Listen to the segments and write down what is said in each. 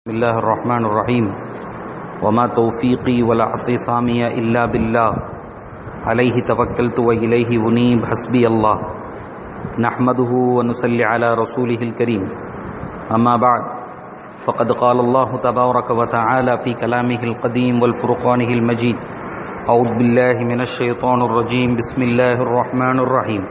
بسم الله الرحمن الرحيم وما توفيقي ولا اعتصامي إلا بالله عليه توكلت وإليه أنيب حسبي الله نحمده ونصلي على رسوله الكريم أما بعد فقد قال الله تبارك وتعالى في كلامه القديم والفرقانه المجيد أعوذ بالله من الشيطان الرجيم بسم الله الرحمن الرحيم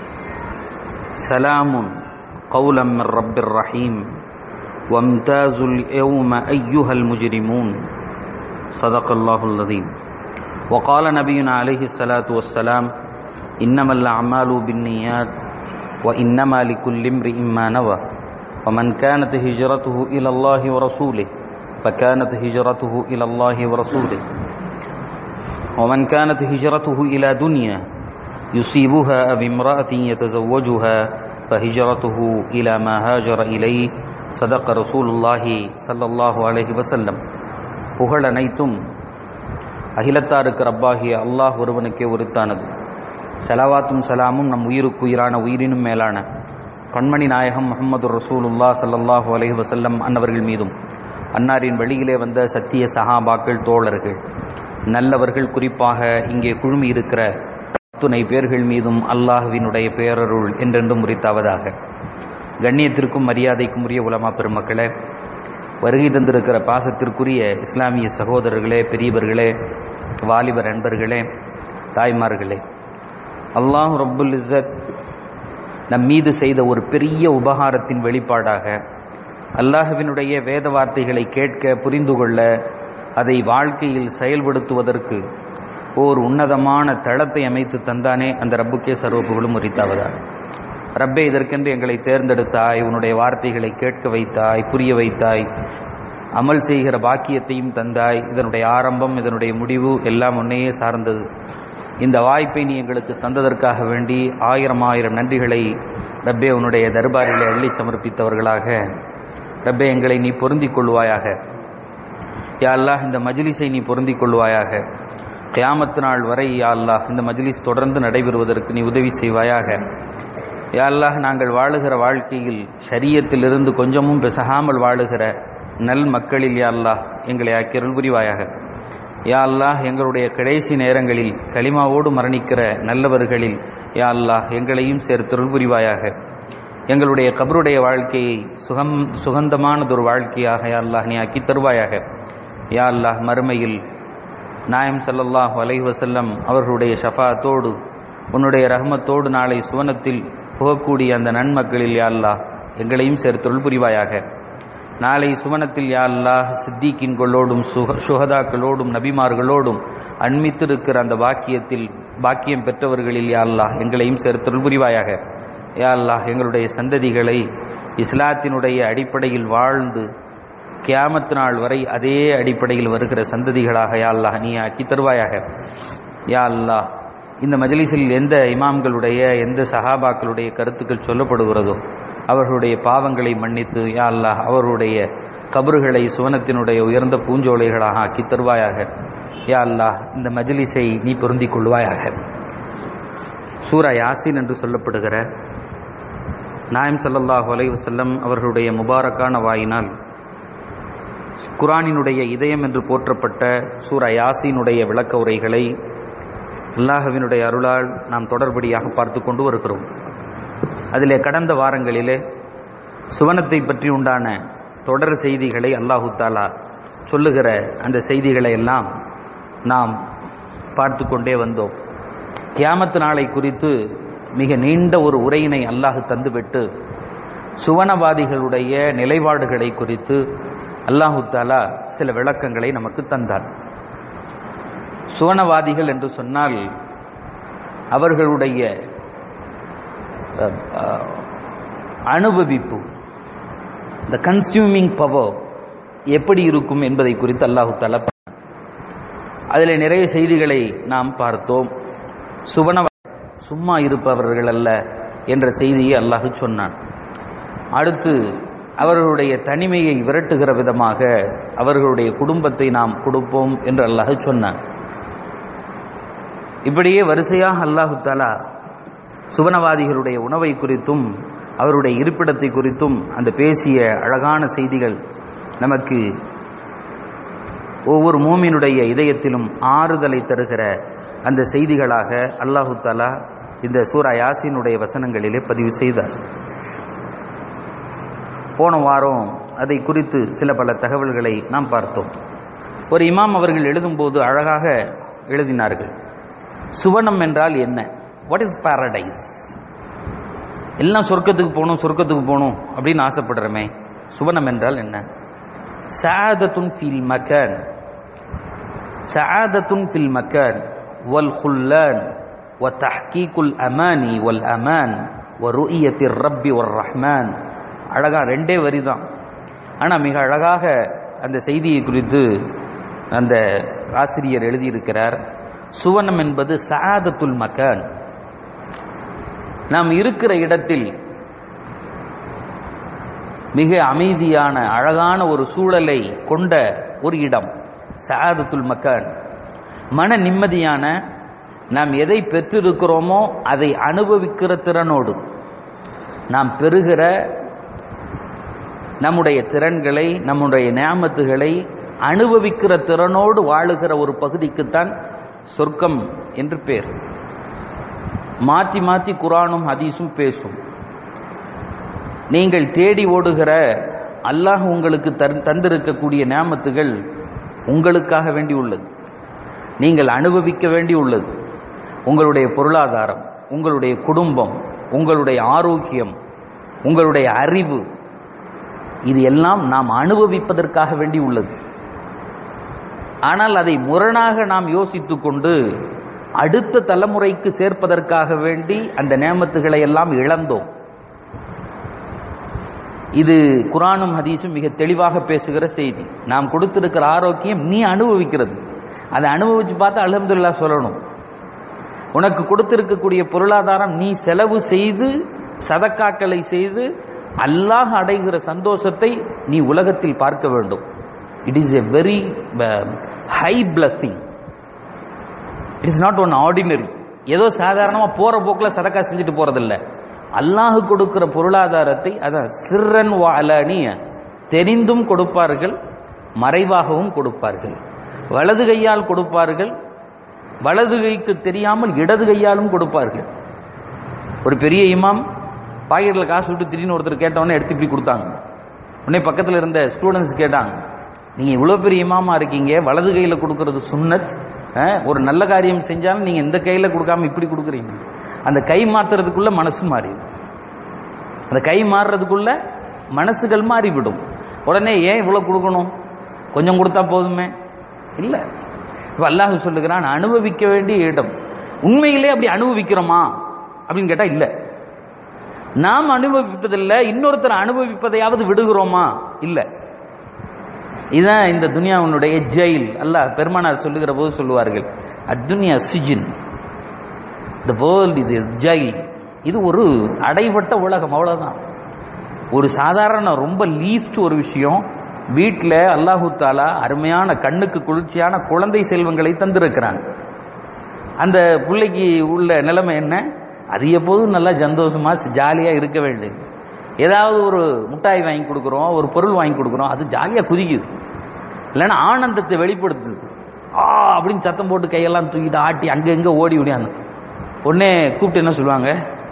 سلام قولا من رب الرحيم وامتازوا اليوم أيها المجرمون صدق الله العظيم وقال نبينا عليه الصلاة والسلام إنما الأعمال بالنيات وإنما لكل امرئ ما نوى ومن كانت هجرته إلى الله ورسوله فكانت هجرته إلى الله ورسوله ومن كانت هجرته إلى دنيا يصيبها أو امرأة يتزوجها فهجرته إلى ما هاجر إليه சதக்க ரசூலுல்லாஹி சல்லல்லாஹு அலைஹி வசல்லம் புகழ் அனைத்தும் அகிலத்தாருக்கு ரப்பாகிய அல்லாஹ் ஒருவனுக்கே உரித்தானது சலாவாத்தும் சலாமும் நம் உயிருக்கு உயிரான உயிரினும் மேலான கண்மணி நாயகம் முகமது ரசூலுல்லா சல்லல்லாஹு அலைஹி வசல்லம் அன்னவர்கள் மீதும் அன்னாரின் வழியிலே வந்த சத்திய சஹாபாக்கள் தோழர்கள் நல்லவர்கள் குறிப்பாக இங்கே குழுமி இருக்கிற துணை பேர்கள் மீதும் அல்லாஹுவினுடைய பேரருள் என்றென்றும் உரித்தாவதாக கண்ணியத்திற்கும் மரியாதைக்கும் உரிய உலமா பெருமக்களே வருகை தந்திருக்கிற பாசத்திற்குரிய இஸ்லாமிய சகோதரர்களே பெரியவர்களே வாலிபர் நண்பர்களே தாய்மார்களே அல்லாஹ் ரப்புல் இஸ்ஸத் நம் மீது செய்த ஒரு பெரிய உபகாரத்தின் வெளிப்பாடாக அல்லாஹுவினுடைய வேத வார்த்தைகளை கேட்க புரிந்து கொள்ள அதை வாழ்க்கையில் செயல்படுத்துவதற்கு ஓர் உன்னதமான தளத்தை அமைத்து தந்தானே அந்த ரப்புக்கே சர்வப்புகளும் உரித்தாவதாக ரப்பே இதற்கென்று எங்களை தேர்ந்தெடுத்தாய் உன்னுடைய வார்த்தைகளை கேட்க வைத்தாய் புரிய வைத்தாய் அமல் செய்கிற பாக்கியத்தையும் தந்தாய் இதனுடைய ஆரம்பம் இதனுடைய முடிவு எல்லாம் உன்னையே சார்ந்தது இந்த வாய்ப்பை நீ எங்களுக்கு தந்ததற்காக வேண்டி ஆயிரம் ஆயிரம் நன்றிகளை ரப்பே உன்னுடைய தர்பாரிலே அள்ளி சமர்ப்பித்தவர்களாக ரப்பே எங்களை நீ பொருந்திக் கொள்வாயாக யா அல்லாஹ் இந்த மஜிலிஸை நீ பொருந்திக் கொள்வாயாக கியாமத்து நாள் வரை யா அல்லாஹ் இந்த மஜிலிஸ் தொடர்ந்து நடைபெறுவதற்கு நீ உதவி செய்வாயாக யா அல்லாஹ் நாங்கள் வாழுகிற வாழ்க்கையில் ஷரியத்திலிருந்து கொஞ்சமும் பிசகாமல் வாழுகிற நல் மக்களில் யா அல்லாஹ் எங்களை ஆக்கியருள் புரிவாயாக யா அல்லாஹ் எங்களுடைய கடைசி நேரங்களில் களிமாவோடு மரணிக்கிற நல்லவர்களில் யா அல்லாஹ் எங்களையும் சேர்த்தருள் புரிவாயாக எங்களுடைய கபருடைய வாழ்க்கையை சுகம் சுகந்தமானதொரு வாழ்க்கையாக யா அல்லாஹ் நீ ஆக்கி தருவாயாக யா அல்லாஹ் மறுமையில் நாயம் சல்லல்லாஹ் அலைஹி வசல்லம் அவர்களுடைய ஷஃபாத்தோடு உன்னுடைய ரஹமத்தோடு நாளை சுவனத்தில் புகக்கூடிய அந்த நன்மக்களில் யா அல்லாஹ் எங்களையும் சேர்த்தொருள் புரிவாயாக நாளை சுவனத்தில் யா அல்லாஹ் சித்திகின்களோடும் சுக சுகதாக்களோடும் நபிமார்களோடும் அண்மித்திருக்கிற அந்த பாக்கியத்தில் பாக்கியம் பெற்றவர்களில் யா அல்லாஹ் எங்களையும் சேர்த்தொருள் புரிவாயாக யா அல்லாஹ் எங்களுடைய சந்ததிகளை இஸ்லாத்தினுடைய அடிப்படையில் வாழ்ந்து கியாமத்து நாள் வரை அதே அடிப்படையில் வருகிற சந்ததிகளாக யா அல்லாஹ் நீ ஆக்கி தருவாயாக யா அல்லாஹ் இந்த மஜலிஸில் எந்த இமாம்களுடைய எந்த சஹாபாக்களுடைய கருத்துக்கள் சொல்லப்படுகிறதோ அவர்களுடைய பாவங்களை மன்னித்து யா அல்லாஹ் அவர்களுடைய கபறுகளை சுவனத்தினுடைய உயர்ந்த பூஞ்சோலைகளாக ஆக்கி தருவாயாக யா அல்லாஹ் இந்த மஜலிஸை நீ பொருந்திக் கொள்வாயாக சூரா யாசின் என்று சொல்லப்படுகிற நாயம் சல்லல்லாஹு அலைவசல்லம் அவர்களுடைய முபாரக்கான வாயினால் குரானினுடைய இதயம் என்று போற்றப்பட்ட சூரா யாசினுடைய விளக்க உரைகளை அல்லாஹவினுடைய அருளால் நாம் தொடர்படியாக பார்த்து கொண்டு வருகிறோம் அதிலே கடந்த வாரங்களிலே சுவனத்தை பற்றி உண்டான தொடர் செய்திகளை அல்லாஹு தாலா சொல்லுகிற அந்த செய்திகளை எல்லாம் நாம் பார்த்து கொண்டே வந்தோம் கியாமத்து நாளை குறித்து மிக நீண்ட ஒரு உரையினை அல்லாஹு தந்துவிட்டு சுவனவாதிகளுடைய நிலைப்பாடுகளை குறித்து அல்லாஹு தாலா சில விளக்கங்களை நமக்கு தந்தார் சுவனவாதிகள் என்று சொன்னால் அவர்களுடைய அனுபவிப்பு த கன்சியூமிங் பவர் எப்படி இருக்கும் என்பதை குறித்து அல்லாஹு தாலா அதில் நிறைய செய்திகளை நாம் பார்த்தோம் சுவன சும்மா இருப்பவர்கள் அல்ல என்ற செய்தியை அல்லாஹு சொன்னான் அடுத்து அவர்களுடைய தனிமையை விரட்டுகிற விதமாக அவர்களுடைய குடும்பத்தை நாம் கொடுப்போம் என்று அல்லாஹ் சொன்னான் இப்படியே வரிசையாக அல்லாஹு தாலா சுவனவாதிகளுடைய உணவை குறித்தும் அவருடைய இருப்பிடத்தை குறித்தும் அந்த பேசிய அழகான செய்திகள் நமக்கு ஒவ்வொரு மூமினுடைய இதயத்திலும் ஆறுதலை தருகிற அந்த செய்திகளாக அல்லாஹு தாலா இந்த சூரா யாசினுடைய வசனங்களிலே பதிவு செய்தார் போன வாரம் அதை குறித்து சில பல தகவல்களை நாம் பார்த்தோம் ஒரு இமாம் அவர்கள் எழுதும்போது அழகாக எழுதினார்கள் சுவனம் என்றால் என்ன வாட் இஸ் பாரடைஸ் எல்லாம் சொர்க்கத்துக்கு போகணும் சொர்க்கத்துக்கு போகணும் அப்படின்னு ஆசைப்படுறமே சுவனம் என்றால் என்ன சாதத்துன் ஃபில் மக்கன் சாதத்துன் ஃபில் மக்கன் வல் குல்லான் வ தஹ்கீக்குல் அமானி வல் அமான் வ ருஇயத்திர் ரப்பி ஒரு ரஹ்மான் அழகா ரெண்டே வரி தான் ஆனால் மிக அழகாக அந்த செய்தியை குறித்து அந்த ஆசிரியர் எழுதியிருக்கிறார் சுவனம் என்பது சாதத்துல் மக்கான் நாம் இருக்கிற இடத்தில் மிக அமைதியான அழகான ஒரு சூழலை கொண்ட ஒரு இடம் சாதத்துல் மக்கான் மன நிம்மதியான நாம் எதை பெற்றிருக்கிறோமோ அதை அனுபவிக்கிற திறனோடு நாம் பெறுகிற நம்முடைய திறன்களை நம்முடைய நியாமத்துகளை அனுபவிக்கிற திறனோடு வாழுகிற ஒரு பகுதிக்குத்தான் சொர்க்கம் என்று பேர் மாற்றி மாற்றி குரானும் ஹதீஸும் பேசும் நீங்கள் தேடி ஓடுகிற அல்லாஹ் உங்களுக்கு தந்திருக்கக்கூடிய நியாமத்துகள் உங்களுக்காக வேண்டி உள்ளது நீங்கள் அனுபவிக்க வேண்டி உள்ளது உங்களுடைய பொருளாதாரம் உங்களுடைய குடும்பம் உங்களுடைய ஆரோக்கியம் உங்களுடைய அறிவு இது எல்லாம் நாம் அனுபவிப்பதற்காக வேண்டி உள்ளது ஆனால் அதை முரணாக நாம் யோசித்து கொண்டு அடுத்த தலைமுறைக்கு சேர்ப்பதற்காக வேண்டி அந்த நேமத்துகளை எல்லாம் இழந்தோம் இது குரானும் ஹதீஸும் மிக தெளிவாக பேசுகிற செய்தி நாம் கொடுத்திருக்கிற ஆரோக்கியம் நீ அனுபவிக்கிறது அதை அனுபவிச்சு பார்த்தா அலமதுல்லா சொல்லணும் உனக்கு கொடுத்திருக்கக்கூடிய பொருளாதாரம் நீ செலவு செய்து சதக்காக்களை செய்து அல்லாஹ் அடைகிற சந்தோஷத்தை நீ உலகத்தில் பார்க்க வேண்டும் it is a very high blessing it is not one ordinary ஏதோ சாதாரணமாக போகிற போக்கில் சதக்கா செஞ்சுட்டு போகிறதில்ல அல்லாஹ் கொடுக்கிற பொருளாதாரத்தை அதான் சிறன் வாலனிய தெரிந்தும் கொடுப்பார்கள் மறைவாகவும் கொடுப்பார்கள் வலது கையால் கொடுப்பார்கள் வலது கைக்கு தெரியாமல் இடது கையாலும் கொடுப்பார்கள் ஒரு பெரிய இமாம் பாக்கெட்டில் காசு விட்டு திடீர்னு ஒருத்தர் கேட்டவொடனே எடுத்து இப்படி கொடுத்தாங்க உடனே பக்கத்தில் இருந்த ஸ்டூடெண்ட்ஸ் கேட்டாங்க நீங்கள் இவ்வளோ பெரிய இமாமா இருக்கீங்க வலது கையில் கொடுக்கறது சுன்னத் ஒரு நல்ல காரியம் செஞ்சாலும் நீங்கள் இந்த கையில் கொடுக்காம இப்படி கொடுக்குறீங்க அந்த கை மாத்துறதுக்குள்ள மனசு மாறிடும் அந்த கை மாறுறதுக்குள்ள மனசுகள் மாறிவிடும் உடனே ஏன் இவ்வளோ கொடுக்கணும் கொஞ்சம் கொடுத்தா போதுமே இல்லை இப்போ அல்லாஹ் சொல்லுகிறான் அனுபவிக்க வேண்டிய இடம் உண்மையிலே அப்படி அனுபவிக்கிறோமா அப்படின்னு கேட்டால் இல்லை நாம் அனுபவிப்பதில்லை இன்னொருத்தர் அனுபவிப்பதையாவது விடுகிறோமா இல்லை இதுதான் இந்த துனியாவுடைய ஜெயில் அல்லாஹ் பெருமானார் சொல்லுகிற போது சொல்லுவார்கள் அத்துனியா சிஜின் the world is a jail இது ஒரு அடைபட்ட உலகம் அவ்வளோதான் ஒரு சாதாரண ரொம்ப லீஸ்ட் ஒரு விஷயம் வீட்டில் அல்லாஹு தாலா அருமையான கண்ணுக்கு குளிர்ச்சியான குழந்தை செல்வங்களை தந்திருக்கிறான் அந்த பிள்ளைக்கு உள்ள நிலைமை என்ன அது எப்போதும் நல்லா சந்தோஷமா ஜாலியாக இருக்க வேண்டியது ஏதாவது ஒரு முட்டாய் வாங்கி கொடுக்குறோம் ஒரு பொருள் வாங்கி கொடுக்குறோம் அது ஜாலியாக குதிக்குது இல்லைன்னா ஆனந்தத்தை வெளிப்படுத்துது ஆ அப்படின்னு சத்தம் போட்டு கையெல்லாம் தூக்கிட்டு ஆட்டி அங்கே எங்கே ஓடி ஓடியாந்து உடனே கூப்பிட்டு என்ன சொல்லுவாங்க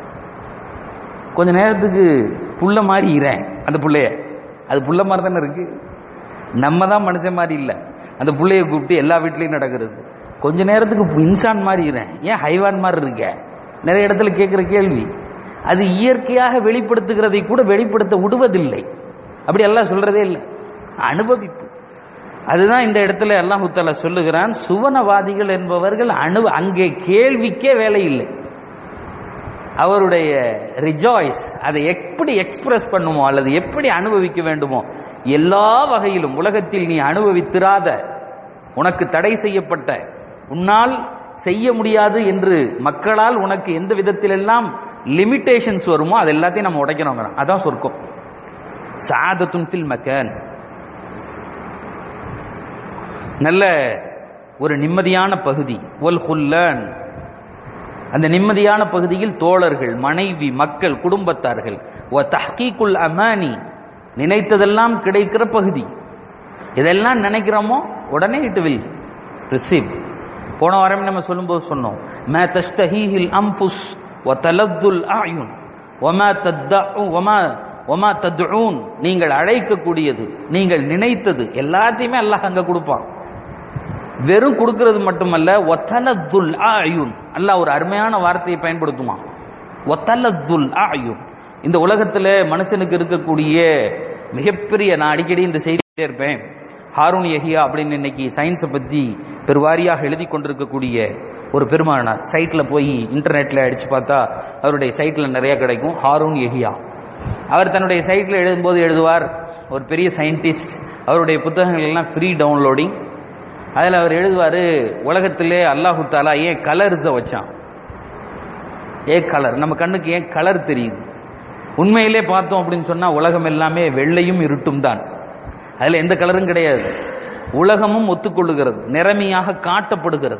கொஞ்ச நேரத்துக்கு புள்ள மாதிரி இறேன் அந்த பிள்ளைய அது புள்ள மாதிரி தானே இருக்கு நம்ம தான் மனுஷன் மாதிரி இல்லை அந்த பிள்ளைய கூப்பிட்டு எல்லா வீட்லேயும் நடக்கிறது கொஞ்ச நேரத்துக்கு இன்சான் மாதிரி இறேன் ஏன் ஹைவான் மாதிரி இருக்க நிறைய இடத்துல கேட்குற கேள்வி அது இயற்கையாக வெளிப்படுத்துகிறதை கூட வெளிப்படுத்த விடுவதில்லை அப்படி எல்லாம் சொல்றதே இல்லை அனுபவிப்பு அதுதான் இந்த இடத்துல அல்லாஹு தாலா சொல்லுகிறான் சுவனவாதிகள் என்பவர்கள் அணு அங்கே கேள்விக்கே வேலை இல்லை அவருடைய ரிஜாய்ஸ் அதை எப்படி எக்ஸ்பிரஸ் பண்ணுமோ அல்லது எப்படி அனுபவிக்க வேண்டுமோ எல்லா வகையிலும் உலகத்தில் நீ அனுபவித்திராத உனக்கு தடை செய்யப்பட்ட உன்னால் செய்ய முடியாது என்று மக்களால் உனக்கு எந்த விதத்திலெல்லாம் லிமிட்டேஷன்ஸ் வருமோ அது எல்லாத்தையும் நம்ம உடைக்கிறோம் அதான் சொர்க்கம் சாதத்துன் ஃபில் மக்கன் நல்ல ஒரு நிம்மதியான பகுதி ஒல் ஹுல்லன் அந்த நிம்மதியான பகுதியில் தோழர்கள் மனைவி மக்கள் குடும்பத்தார்கள் ஒ தஹ்கீக்குல் அமானி நினைத்ததெல்லாம் கிடைக்கிற பகுதி இதெல்லாம் நினைக்கிறோமோ உடனே இட் வில் ரிசீவ் போன வாரம் நம்ம சொல்லும்போது சொன்னோம் மா தஷ்தஹீஹில் அம்புஸ் வ தலத்துல் அயுன் வமா தத்தஉ வமா வமா தத்ஊன் நீங்கள் அழைக்கக்கூடியது நீங்கள் நினைத்தது எல்லாத்தையுமே அல்லாஹ் அங்க கொடுப்பான் வெறும் கொடுக்கிறது மட்டுமல்ல ஒத்தலத்துல் ஆயுன் அல்லாஹ் ஒரு அருமையான வார்த்தையை பயன்படுத்துமா ஒத்தலத்துல் ஆயுன் இந்த உலகத்துல மனுஷனுக்கு இருக்கக்கூடிய மிகப்பெரிய நான் அடிக்கடி இந்த செய்திட்டே இருப்பேன் ஹாரூன் யஹியா அப்படின்னு இன்னைக்கு சயின்ஸை பத்தி பெருவாரியாக எழுதி கொண்டிருக்கக்கூடிய ஒரு பெருமானார் சைட்ல போய் இன்டர்நெட்ல அடிச்சு பார்த்தா அவருடைய சைட்ல நிறைய கிடைக்கும் ஹாரூன் யஹியா அவர் தன்னுடைய சைட்ல எழுதும்போது எழுதுவார் ஒரு பெரிய சயின்டிஸ்ட் அவருடைய புத்தகங்கள் எல்லாம் ஃப்ரீ டவுன்லோடிங் அதில் அவர் எழுதுவார் உலகத்திலே அல்லாஹு தாலா ஏன் கலர்ஸை வச்சான் ஏன் கலர் நம்ம கண்ணுக்கு ஏன் கலர் தெரியுது உண்மையிலே பார்த்தோம் அப்படின்னு சொன்னால் உலகம் எல்லாமே வெள்ளையும் இருட்டும் தான் அதில் எந்த கலரும் கிடையாது உலகமும் ஒத்துக்கொள்ளுகிறது நிறமையாக காட்டப்படுகிறது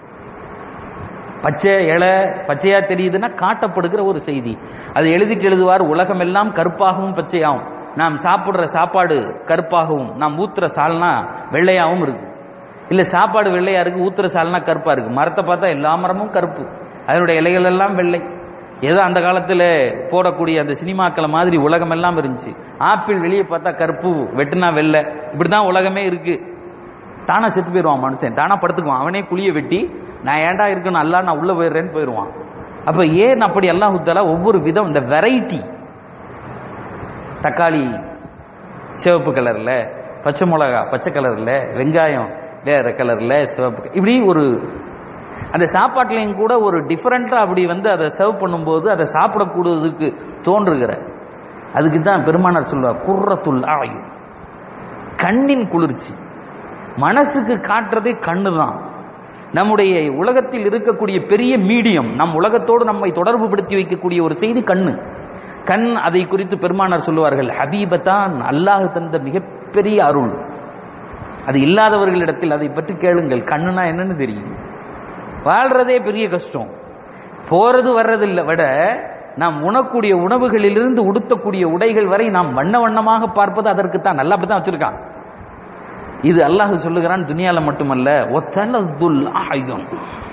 பச்சை இலை பச்சையா தெரியுதுன்னா காட்டப்படுகிற ஒரு செய்தி அது எழுதிட்டு எழுதுவார் உலகம் எல்லாம் கருப்பாகவும் பச்சையாகும் நாம் சாப்பிடுற சாப்பாடு கருப்பாகவும் நாம் ஊத்துற சால்னா வெள்ளையாகவும் இருக்கு இல்ல சாப்பாடு வெள்ளையா இருக்கு ஊத்துற சால்னா கருப்பா இருக்கு மரத்தை பார்த்தா எல்லா மரமும் கருப்பு அதனுடைய இலைகள் எல்லாம் வெள்ளை ஏதோ அந்த காலத்துல போடக்கூடிய அந்த சினிமாக்களை மாதிரி உலகம் எல்லாம் இருந்துச்சு ஆப்பிள் வெளியே பார்த்தா கருப்பு வெட்டுனா வெள்ளை இப்படிதான் உலகமே இருக்கு தானா செத்து போயிடுவான் மனுஷன் தானா படுத்துக்குவான் அவனே குழிய வெட்டி நான் ஏன்டா இருக்கணும் அல்லா நான் உள்ள போயிடுறேன்னு போயிடுவான் அப்ப ஏன் அப்படி அல்லாஹு தாலா ஒவ்வொரு விதம் இந்த வெரைட்டி தக்காளி சிவப்பு கலர்ல பச்சை மிளகா பச்சை கலர்ல வெங்காயம் வேற கலர்ல சிவப்பு இப்படி ஒரு அந்த சாப்பாட்டுலையும் கூட ஒரு டிஃபரெண்டா அப்படி வந்து அதை சர்வ் பண்ணும்போது அதை சாப்பிடக்கூடுவதற்கு தோன்றுகிற அதுக்கு தான் பெருமானார் சொல்லுவார் குர்ரத்துல் ஆயு கண்ணின் குளிர்ச்சி மனசுக்கு காட்டுறதே கண்ணு தான் நம்முடைய உலகத்தில் இருக்கக்கூடிய பெரிய மீடியம் நம் உலகத்தோடு நம்மை தொடர்பு படுத்தி வைக்கக்கூடிய ஒரு செய்தி கண்ணு கண் அதை குறித்து பெருமானார் சொல்லுவார்கள் ஹபீபத்தான் அல்லாஹ் தந்த மிகப்பெரிய அருள் அது இல்லாதவர்களிடத்தில் அதை பற்றி கேளுங்கள் கண்ணுனா என்னன்னு தெரியும் வாழ்றதே பெரிய கஷ்டம் போறது வர்றதில்லை விட நாம் உணக்கூடிய உணவுகளிலிருந்து உடுத்தக்கூடிய உடைகள் வரை நாம் வண்ண வண்ணமாக பார்ப்பது அதற்குத்தான் நல்லா தான் வச்சிருக்கான் இது அல்லாஹ் சொல்லுகிறான் துனியால மட்டுமல்ல ஒத்தலதுல் ஆயுதம்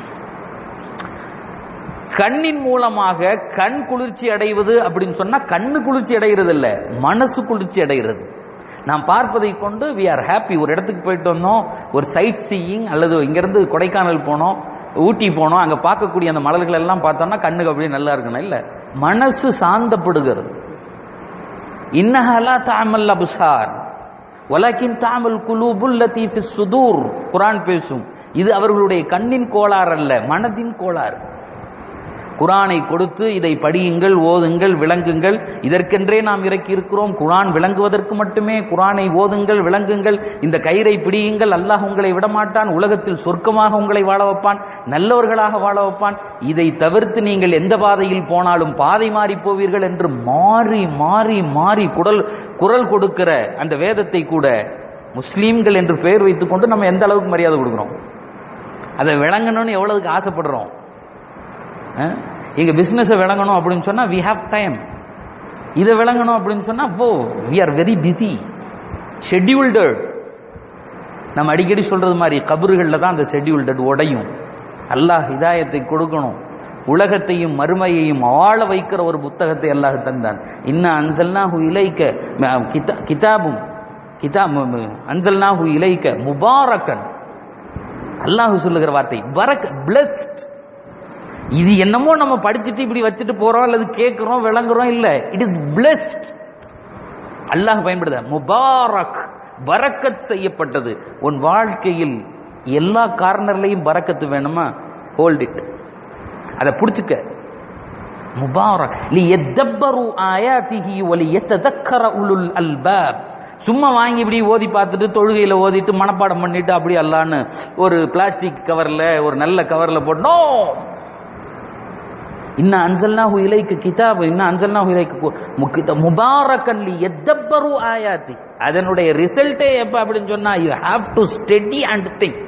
கண்ணின் மூலமாக கண் குளிர்ச்சி அடைவது அப்படின்னு சொன்னா கண்ணு குளிர்ச்சி அடைகிறது இல்ல மனசு குளிர்ச்சி அடைகிறது நாம் பார்ப்பதை கொண்டு வி ஆர் ஹாப்பி ஒரு இடத்துக்கு போயிட்டு வந்தோம் ஒரு சைட் சீயிங் அல்லது இங்கிருந்து கொடைக்கானல் போனோம் ஊட்டி போனோம் அங்க பார்க்கக்கூடிய அந்த மலர்கள் எல்லாம் பார்த்தோம்னா கண்ணுக்கு அப்படியே நல்லா இருக்கணும் இல்ல மனசு சாந்தப்படுகிறது இன்னஹலா தாமல் அபுசார் வலக்கின் தாமல் குலூபுல் லத்தீஃபி சுதூர் குரான் பேசும் இது அவர்களுடைய கண்ணின் கோளாறு அல்ல மனதின் கோளாறு குரானை கொடுத்து இதை படியுங்கள் ஓதுங்கள் விளங்குங்கள் இதற்கென்றே நாம் இறக்கி இருக்கிறோம் குரான் விளங்குவதற்கு மட்டுமே குரானை ஓதுங்கள் விளங்குங்கள் இந்த கயிறை பிடியுங்கள் அல்லாஹ் உங்களை விடமாட்டான் உலகத்தில் சொர்க்கமாக உங்களை வாழ வைப்பான் நல்லவர்களாக வாழ வைப்பான் இதை தவிர்த்து நீங்கள் எந்த பாதையில் போனாலும் பாதை மாறி போவீர்கள் என்று மாறி மாறி மாறி குரல் குரல் கொடுக்கிற அந்த வேதத்தை கூட முஸ்லீம்கள் என்று பெயர் வைத்துக்கொண்டு நம்ம எந்த அளவுக்கு மரியாதை கொடுக்குறோம் அதை விளங்கணும்னு எவ்வளவுக்கு ஆசைப்படுறோம் எங்க பிசினஸ் விளங்கணும் அப்படின்னு சொன்னா வி ஹாவ் டைம் இதை விளங்கணும் அப்படின்னு சொன்னா oh we are very busy scheduled நம்ம அடிக்கடி சொல்றது மாதிரி கபறுகளில் தான் அந்த ஷெட்யூல்டட் உடையும் அல்லாஹ் ஹிதாயத்தை கொடுக்கணும் உலகத்தையும் மறுமையையும் ஆள வைக்கிற ஒரு புத்தகத்தை அல்லாஹ் தந்தான் இன்ன அன்சல்னாஹு இலைக்க கிதா கிதாபும் கிதா அன்சல்னாஹு இலைக்க முபாரக்கன் அல்லாஹ் சொல்லுகிற வார்த்தை பரக் பிளஸ்ட் இது என்னமோ நம்ம படிச்சுட்டு இப்படி வச்சுட்டு போறோம் அல்லது கேட்கிறோம் விளங்குறோம் இல்ல இட் இஸ் பிளஸ்ட் அல்லாஹ் பயன்படுத முபாரக் பரக்கத் செய்யப்பட்டது உன் வாழ்க்கையில் எல்லா கார்னர்லையும் பரக்கத்து வேணுமா ஹோல்ட் இட் அதை பிடிச்சுக்க முபாரக் லி எத்தப்பரு ஆயாத்திஹி ஒலி எத்ததக்கர உலுல் அல்பாப் சும்மா வாங்கி இப்படி ஓதி பார்த்துட்டு தொழுகையில ஓதிட்டு மனப்பாடம் பண்ணிட்டு அப்படி அல்லான்னு ஒரு பிளாஸ்டிக் கவர்ல ஒரு நல்ல கவர்ல போட்டோம் இன்ன அன்சல்னாஹு இலைக்கு கிதாப் இன்ன அன்சல்னாஹு இலைக்கு முபாரக்கன் லி எத்தப்பரு ஆயாத்தி அதனுடைய ரிசல்ட்டே எப்ப அப்படின்னு சொன்னா you have to study and think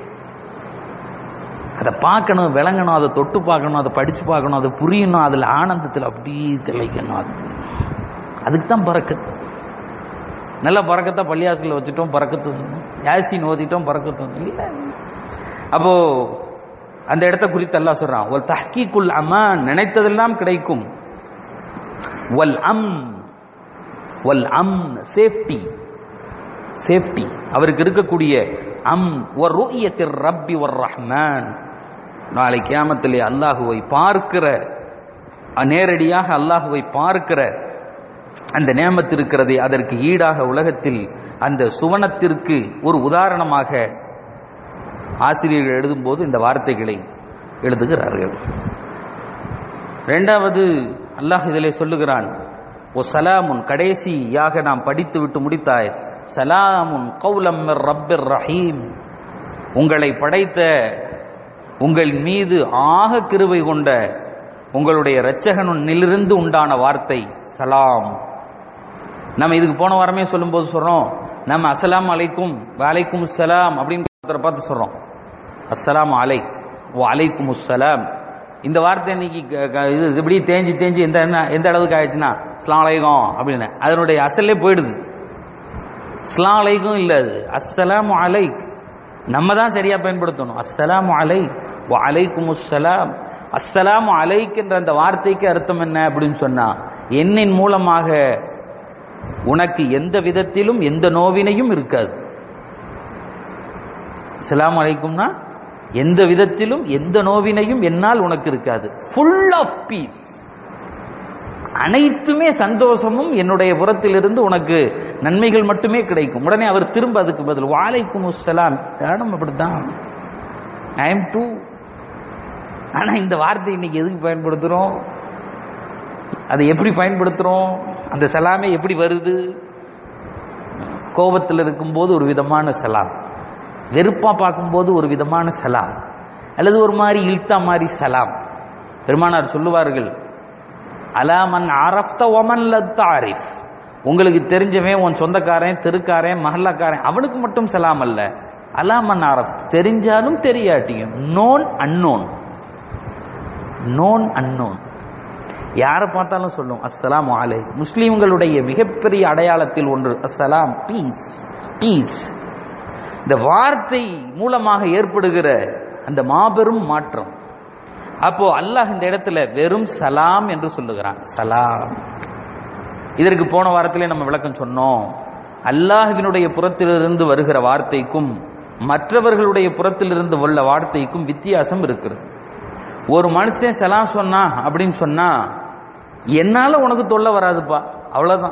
அதை பார்க்கணும் விளங்கணும் அதை தொட்டு பார்க்கணும் அதை படிச்சு பார்க்கணும் அதை புரியணும் அதில் ஆனந்தத்தில் அப்படியே திளைக்கணும் அது அதுக்கு தான் பறக்கத் நல்ல பறக்கத்தை பள்ளியாசில் வச்சுட்டோம் பறக்கத்து யாசின் ஓதிட்டோம் பறக்கத்து இல்ல அப்போ அந்த இடத்த குறித்து அல்லாஹ் சொல்றான் ஒரு தஹ்கீக்குல் அமான் நினைத்ததெல்லாம் கிடைக்கும் வல் அம் வல் அம் சேஃப்டி சேஃப்டி அவருக்கு இருக்கக்கூடிய அம் ஒரு ரூயத்தில் ரப்பி ஒரு ரஹ்மான் நாளை கியாமத்திலே அல்லாஹுவை பார்க்கிற நேரடியாக அல்லாஹுவை பார்க்கிற அந்த நேமத்து இருக்கிறதே அதற்கு ஈடாக உலகத்தில் அந்த சுவனத்திற்கு ஒரு உதாரணமாக ஆசிரியர்கள் எழுதும்போது இந்த வார்த்தைகளை எழுதுகிறார்கள் இரண்டாவது அல்லாஹ் இதிலே சொல்லுகிறான் ஓ சலாமுன் கடைசியாக நாம் படித்து விட்டு முடித்தாய் சலாமுன் கௌலம் ரப்பிர் ரஹீம் உங்களை படைத்த உங்கள் மீது ஆக கிருபை கொண்ட உங்களுடைய இரட்சகனிலிருந்து உண்டான வார்த்தை சலாம் நம்ம இதுக்கு போன வாரமே சொல்லும்போது சொல்றோம் நம்ம அஸ்ஸலாமு அலைக்கும் வலைக்கும் சலாம் அப்படின்னு ஒருத்தரை பார்த்து சொல்றோம் அஸ்ஸலாமு அலை ஓ அலைக்கும் சலாம் இந்த வார்த்தை இன்னைக்கு க- க- இது இப்படி தேஞ்சு தேஞ்சு எந்த என்ன எந்த அளவுக்கு ஆயிடுச்சுன்னா அஸ்லாம் அலைக்கும் அப்படின்னு அதனுடைய அசல்லே போயிடுது அஸ்லாம் அலைக்கும் இல்ல அது அஸ்ஸலாமு அலைக் நம்ம தான் சரியா பயன்படுத்தணும் அஸ்ஸலாமு அலை வ அலைக்கும் அஸ்ஸலாம் அஸ்ஸலாமு அலைக் என்ற அந்த வார்த்தைக்கு அர்த்தம் என்ன அப்படின்னு சொன்னா எண்ணின் மூலமாக உனக்கு எந்த விதத்திலும் எந்த நோவினையும் இருக்காது அஸ்ஸலாமு அலைக்கும்னா எந்த விதத்திலும் எந்த நோவினையும் என்னால் உனக்கு இருக்காது ஃபுல் ஆஃப் பீஸ் அனைத்துமே சந்தோஷமும் என்னுடைய புறத்திலிருந்து உனக்கு நன்மைகள் மட்டுமே கிடைக்கும் உடனே அவர் திரும்ப அதுக்கு பதில் வாலைக்கும் அஸ்ஸலாம் நம்ம அப்படித்தான் ஐ எம் டூ ஆனா இந்த வார்த்தை இன்னைக்கு எதுக்கு பயன்படுத்துறோம் அதை எப்படி பயன்படுத்துறோம் அந்த சலாமே எப்படி வருது கோபத்தில் இருக்கும்போது ஒரு விதமான சலாம் வெறுப்பா பார்க்கும்போது ஒரு விதமான சலாம் அல்லது ஒரு மாதிரி இழுத்தா மாதிரி சலாம் பெருமானார் சொல்லுவார்கள் அலாமன் அரஃப்த ஒமன் தாரிஃப் உங்களுக்கு தெரிஞ்சவன் உன் சொந்தக்காரன் தெருக்காரன் மஹல்லாக்காரன் அவனுக்கு மட்டும் சலாம் அல்ல அலாமன் அரஃப் தெரிஞ்சாலும் தெரியாட்டியும் நோன் அன்னோன் நோன் அன்னோன் யாரை பார்த்தாலும் சொல்லும் அஸ்ஸலாம் அலை முஸ்லீம்களுடைய மிகப்பெரிய அடையாளத்தில் ஒன்று அஸ்ஸலாம் பீஸ் பீஸ் இந்த வார்த்தை மூலமாக ஏற்படுகிற அந்த மாபெரும் மாற்றம் அப்போ அல்லாஹ் இந்த இடத்துல வெறும் சலாம் என்று சொல்லுகிறான் சலாம் இதற்கு போன வாரத்திலே நம்ம விளக்கம் சொன்னோம் அல்லாஹ்வினுடைய புறத்திலிருந்து வருகிற வார்த்தைக்கும் மற்றவர்களுடைய புறத்திலிருந்து உள்ள வார்த்தைக்கும் வித்தியாசம் இருக்கிறது ஒரு மனுஷன் சலாம் சொன்னா அப்படின்னு சொன்னா என்னால உனக்கு தொல்லை வராதுப்பா அவ்வளவுதான்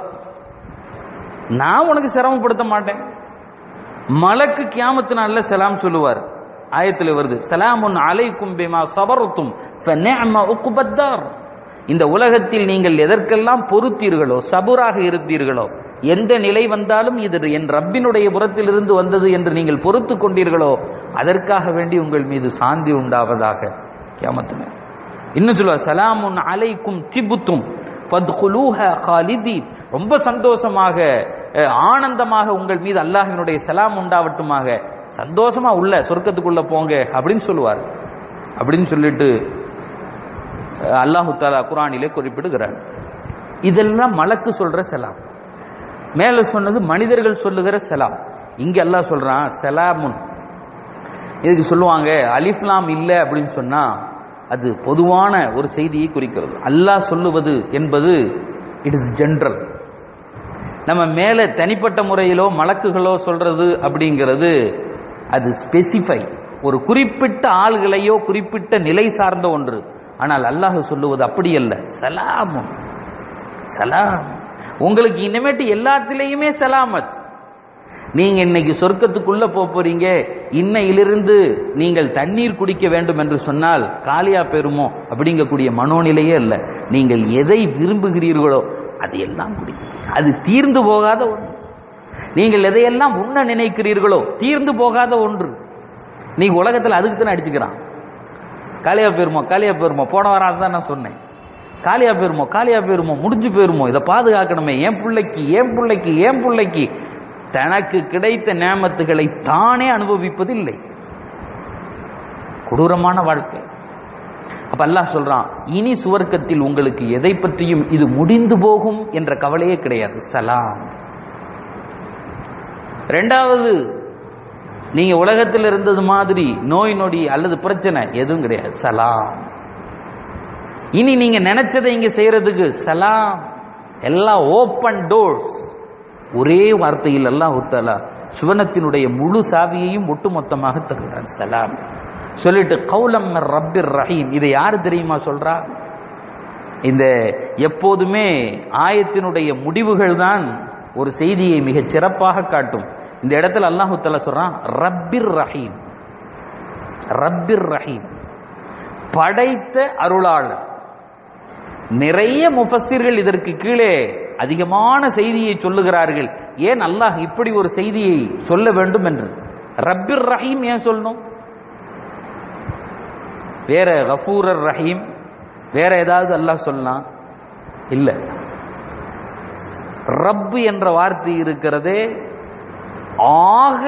நான் உனக்கு சிரமப்படுத்த மாட்டேன் மலக்கு கியாமத்து நாள்ல சலாம் சொல்லுவார் ஆயத்தில் வருது சலாமுன் அலைக்கும் பிமா சபரத்தும் ஃபநிஅம உக்பத்தார் இந்த உலகத்தில் நீங்கள் எதற்கெல்லாம் பொறுத்தீர்களோ சபுராக இருந்தீர்களோ எந்த நிலை வந்தாலும் இது என் ரப்பினுடைய புறத்திலிருந்து வந்தது என்று நீங்கள் பொறுத்து கொண்டீர்களோ அதற்காக வேண்டி உங்கள் மீது சாந்தி உண்டாவதாக கியாமத்து நாள் இன்னும் சொல்லுவார் சலாமுன் அலைக்கும் திபுத்தும் ஃபத்குலூஹ காலிதீன் ரொம்ப சந்தோஷமாக அஹ், ஆனந்தமாக உங்கள் மீது அல்லாஹ்வினுடைய சலாம் உண்டாவட்டுமாக சந்தோஷமா உள்ள சொர்க்கத்துக்குள்ள போங்க அப்படின்னு சொல்லுவார் அப்படின்னு சொல்லிட்டு அஹ், அல்லாஹு தாலா குரானிலே குறிப்பிடுகிறார் இதெல்லாம் மலக்கு சொல்ற சலாம் மேல சொன்னது மனிதர்கள் சொல்லுகிற சலாம் இங்க அல்லாஹ் சொல்றான் சலாமுன் இதுக்கு சொல்லுவாங்க அலிஃப்லாம் இல்லை அப்படின்னு சொன்னா அது பொதுவான ஒரு செய்தியை குறிக்கிறது அல்லாஹ் சொல்லுவது என்பது இட் இஸ் ஜென்ரல் நம்ம மேலே தனிப்பட்ட முறையிலோ மலக்குகளோ சொல்றது அப்படிங்கிறது அது ஸ்பெசிஃபை ஒரு குறிப்பிட்ட ஆள்களையோ குறிப்பிட்ட நிலை சார்ந்த ஒன்று ஆனால் அல்லாஹ் சொல்லுவது அப்படி அல்ல சலாமும் சலாம் உங்களுக்கு இனிமேட்டு எல்லாத்திலையுமே சலாமத் நீங்க இன்னைக்கு சொர்க்கத்துக்குள்ள போக போறீங்க இன்னையிலிருந்து நீங்கள் தண்ணீர் குடிக்க வேண்டும் என்று சொன்னால் காலியா பெறுமோ அப்படிங்கக்கூடிய மனோநிலையே அல்ல நீங்கள் எதை விரும்புகிறீர்களோ அது எல்லாம் குடிங்க அது தீர்ந்து போகாத ஒன்று நீங்கள் எதையெல்லாம் உண்ண நினைக்கிறீர்களோ தீர்ந்து போகாத ஒன்று நீங்க உலகத்தில் அதுக்கு தானே அடிச்சுக்கிறான் காலியா போயிருமோ காலியா போயிருமோ போன வாரம் தான் நான் சொன்னேன் காலியா போயிருமோ காலியா போயிருமோ முடிஞ்சு போயிருமோ இதை பாதுகாக்கணுமே என் பிள்ளைக்கு என் பிள்ளைக்கு என் பிள்ளைக்கு தனக்கு கிடைத்த நேமத்துகளை தானே அனுபவிப்பதில்லை கொடூரமான வாழ்க்கை அப்ப அல்லாஹ் சொல்றான் இனி சுவர்க்கத்தில் உங்களுக்கு எதை பற்றியும் இது முடிந்து போகும் என்ற கவலையே கிடையாது சலாம் ரெண்டாவது நீங்க உலகத்தில் இருந்தது மாதிரி நோய் நொடி அல்லது பிரச்சனை எதுவும் கிடையாது சலாம் இனி நீங்க நினைச்சதை இங்க செய்யறதுக்கு சலாம் எல்லாம் ஓப்பன் டோர்ஸ் ஒரே வார்த்தையில் அல்லாஹ் தஆலா சுவனத்தினுடைய முழு சாவியையும் ஒட்டுமொத்தமாக தருகிறார் சலாம் சொல்லிட்டு கௌலம் ரப்பிர் ரஹீம் இதை யாரு தெரியுமா சொல்றா இந்த எப்போதுமே ஆயத்தினுடைய முடிவுகள் தான் ஒரு செய்தியை மிகச் சிறப்பாக காட்டும் இந்த இடத்துல அல்லாஹு தஆலா சொல்றான் ரப்பிர் ரஹீம் ரப்பிர் ரஹீம் படைத்த அருளாளர் நிறைய முஃபஸ்ஸிர்கள் இதற்கு கீழே அதிகமான செய்தியை சொல்லுகிறார்கள் ஏன் அல்லாஹ் இப்படி ஒரு செய்தியை சொல்ல வேண்டும் என்று ரப்பிர் ரஹீம் ஏன் சொல்லணும் வேற கஃபூரர் ரஹீம் வேற ஏதாவது அல்லாஹ் சொல்லலாம் இல்ல ரப்பு என்ற வார்த்தை இருக்கிறதே ஆக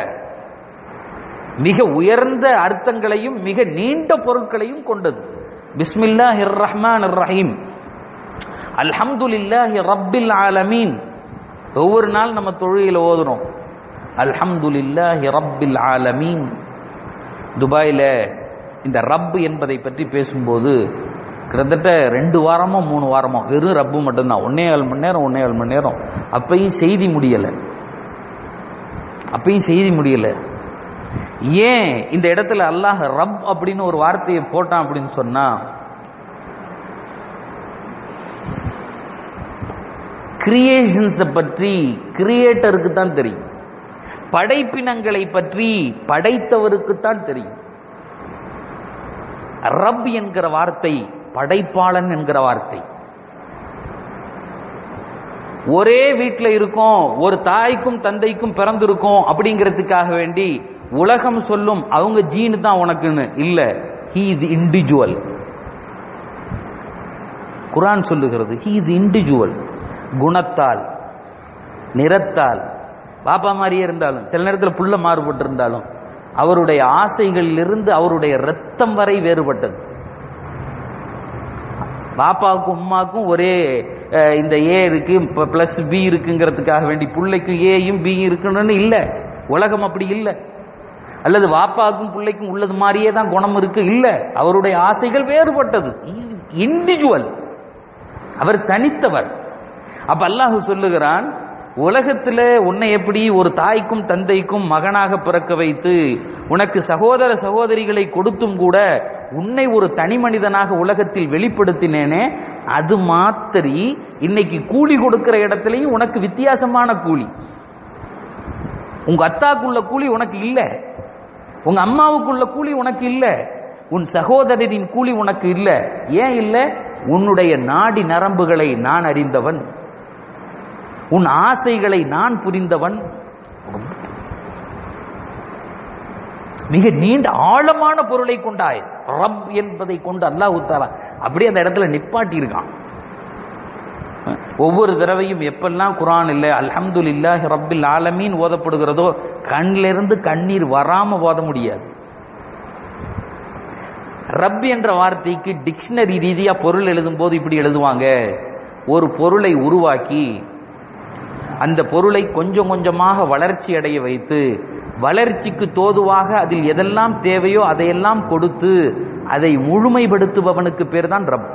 மிக உயர்ந்த அர்த்தங்களையும் மிக நீண்ட பொருட்களையும் கொண்டது பிஸ்மில்லாஹிர் ரஹ்மான் ரஹீம் அல்ஹம்துலில்லாஹி ரப்பில் ஆலமீன் ஒவ்வொரு நாள் நம்ம தொழுகையில் ஓதுறோம் அல்ஹம்துலில்லாஹி ரப்பில் ஆலமீன் துபாயில இந்த ரப் என்பதை பற்றி பேசும்போது கிட்டத்தட்ட ரெண்டு வாரமோ மூணு வாரமோ வெறும் ரப்பு மட்டும்தான் ஒன்னே ஏழு மணி நேரம் ஒன்னே ஏழு மணி நேரம் அப்பயும் செய்தி முடியல அப்பயும் செய்தி முடியல ஏன் இந்த இடத்துல அல்லாஹ் ரப் அப்படின்னு ஒரு வார்த்தையை போட்டான் அப்படின்னு சொன்னா கிரியேஷன்ஸை பற்றி கிரியேட்டருக்கு தான் தெரியும் படைப்பினங்களை பற்றி படைத்தவருக்கு தான் தெரியும் ரப் என்கிற வார்த்தை படைப்பாளன் என்கிற வார்த்தை ஒரே வீட்டில் இருக்கோம் ஒரு தாய்க்கும் தந்தைக்கும் பிறந்திருக்கோம் அப்படிங்கிறதுக்காக வேண்டி உலகம் சொல்லும் அவங்க ஜீனு தான் உனக்குன்னு இல்ல ஹீ இஸ் இண்டிவிஜுவல் குரான் சொல்லுகிறது ஹீ இஸ் இண்டிவிஜுவல் குணத்தால் நிறத்தால் பாப்பா மாதிரியே இருந்தாலும் சில நேரத்தில் புள்ள மாறுபட்டு இருந்தாலும் அவருடைய ஆசைகளிலிருந்து அவருடைய ரத்தம் வரை வேறுபட்டது பாப்பாவுக்கும் உமாக்கும் ஒரே அஹ், இந்த ஏ இருக்கு பிளஸ் பி இருக்குங்கிறதுக்காக வேண்டி பிள்ளைக்கு ஏயும் பி இருக்கணும்னு இல்லை உலகம் அப்படி இல்லை அல்லது வாப்பாவுக்கும் பிள்ளைக்கும் உள்ளது மாதிரியே தான் குணம் இருக்கு இல்ல அவருடைய ஆசைகள் வேறுபட்டது இண்டிவிஜுவல் அவர் தனித்தவர் அப்ப அல்லாஹ் சொல்லுகிறான் உலகத்துல உன்னை எப்படி ஒரு தாய்க்கும் தந்தைக்கும் மகனாக பிறக்க வைத்து உனக்கு சகோதர சகோதரிகளை கொடுத்தும் கூட உன்னை ஒரு தனி மனிதனாக உலகத்தில் வெளிப்படுத்தினேனே அது மாத்திரி இன்னைக்கு கூலி கொடுக்கிற இடத்துலயும் உனக்கு வித்தியாசமான கூலி உங்க அத்தாக்குள்ள கூலி உனக்கு இல்ல உங்க அம்மாவுக்குள்ள கூலி உனக்கு இல்ல உன் சகோதரரின் கூலி உனக்கு இல்ல ஏன் இல்ல உன்னுடைய நாடி நரம்புகளை நான் அறிந்தவன் உன் ஆசைகளை நான் புரிந்தவன் மிக நீண்ட ஆழமான பொருளை கொண்டாய் ரப் என்பதை கொண்டு அல்லாஹ் தாலா அப்படியே அந்த இடத்துல நிப்பாட்டி இருக்கான் ஒவ்வொரு தடவையும் எப்பெல்லாம் குரான் இல்லை அல்ஹம்துலில்லாஹி ரப்பில் ஆலமீன் ஓதப்படுகிறதோ கண்ணிலிருந்து இருந்து கண்ணீர் வராம ஓத முடியாது ரப் என்ற வார்த்தைக்கு டிக்ஷனரி ரீதியா பொருள் எழுதும் போது இப்படி எழுதுவாங்க ஒரு பொருளை உருவாக்கி அந்த பொருளை கொஞ்சம் கொஞ்சமாக வளர்ச்சி அடைய வைத்து வளர்ச்சிக்கு தோதுவாக அதில் எதெல்லாம் தேவையோ அதையெல்லாம் கொடுத்து அதை முழுமைப்படுத்துபவனுக்கு பேர் தான் ரப்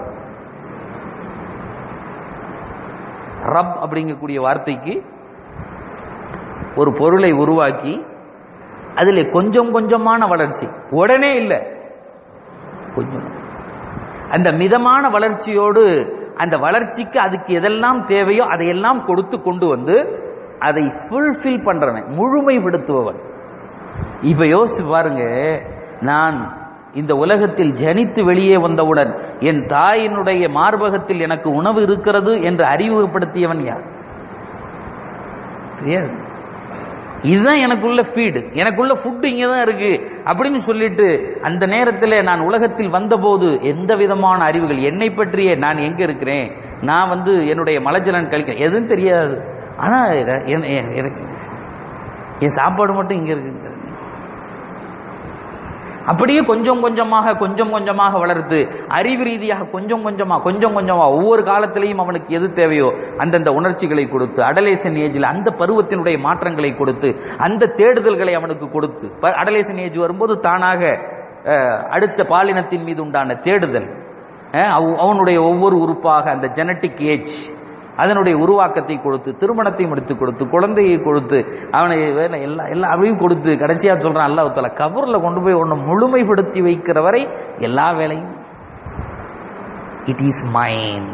ரப் அப்படிங்கக்கூடிய வார்த்தைக்கு ஒரு பொருளை உருவாக்கி அதில் கொஞ்சம் கொஞ்சமான வளர்ச்சி உடனே இல்லை கொஞ்சம் அந்த மிதமான வளர்ச்சியோடு அந்த வளர்ச்சிக்கு அதுக்கு எதெல்லாம் தேவையோ அதையெல்லாம் கொடுத்து கொண்டு வந்து அதை ஃபுல்ஃபில் பண்றவன் முழுமைப்படுத்துபவன் இப்ப யோசிச்சு பாருங்க நான் இந்த உலகத்தில் ஜனித்து வெளியே வந்தவுடன் என் தாயினுடைய மார்பகத்தில் எனக்கு உணவு இருக்கிறது என்று அறிமுகப்படுத்தியவன் யார் தெரியாது இதுதான் எனக்குள்ள ஃபீடு எனக்குள்ள ஃபுட் இங்கே தான் இருக்கு அப்படின்னு சொல்லிட்டு அந்த நேரத்தில் நான் உலகத்தில் வந்தபோது எந்த விதமான அறிவுகள் என்னை பற்றியே நான் எங்க இருக்கிறேன் நான் வந்து என்னுடைய மலஜலன் கழிக்க எதுவும் தெரியாது ஆனா எ- எ- எனக்கு என் சாப்பாடு மட்டும் இங்க இருக்கு அப்படியே கொஞ்சம் கொஞ்சமாக கொஞ்சம் கொஞ்சமாக வளர்த்து அறிவு ரீதியாக கொஞ்சம் கொஞ்சமா கொஞ்சம் கொஞ்சமா ஒவ்வொரு காலத்திலையும் அவனுக்கு எது தேவையோ அந்தந்த உணர்ச்சிகளை கொடுத்து அடலேசன் ஏஜில் அந்த பருவத்தினுடைய மாற்றங்களை கொடுத்து அந்த தேடுதல்களை அவனுக்கு கொடுத்து ப- அடலேசன் ஏஜ் வரும்போது தானாக அஹ், அடுத்த பாலினத்தின் மீது உண்டான தேடுதல் அஹ், அவ- அவனுடைய ஒவ்வொரு உறுப்பாக அந்த ஜெனட்டிக் ஏஜ் அதனுடைய உருவாக்கத்தை கொடுத்து திருமணத்தையும் எடுத்து கொடுத்து குழந்தையை கொடுத்து அவனை வேலை எல்லா எல்லா அவையும் கொடுத்து கடைசியா சொல்றான் அல்லாஹ் தாலா கபூர்ல கொண்டு போய் ஒன்று முழுமைப்படுத்தி வைக்கிற வரை எல்லா வேலையும் it is mine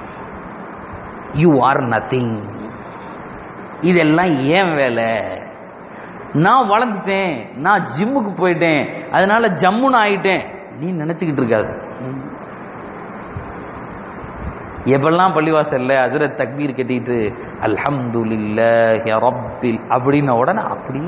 you are nothing இதெல்லாம் ஏன் வேலை நான் வளர்ந்துட்டேன் நான் ஜிம்முக்கு போயிட்டேன் அதனால ஜம்முன்னு ஆயிட்டேன் நீ நினைச்சுக்கிட்டு இருக்காது எப்பெல்லாம் பள்ளிவாசல்ல அதிர தக்பீர் கட்டிட்டு அல்ஹம்துலில்லாஹி ரப்பில் அப்படின்ன உடனே அப்படி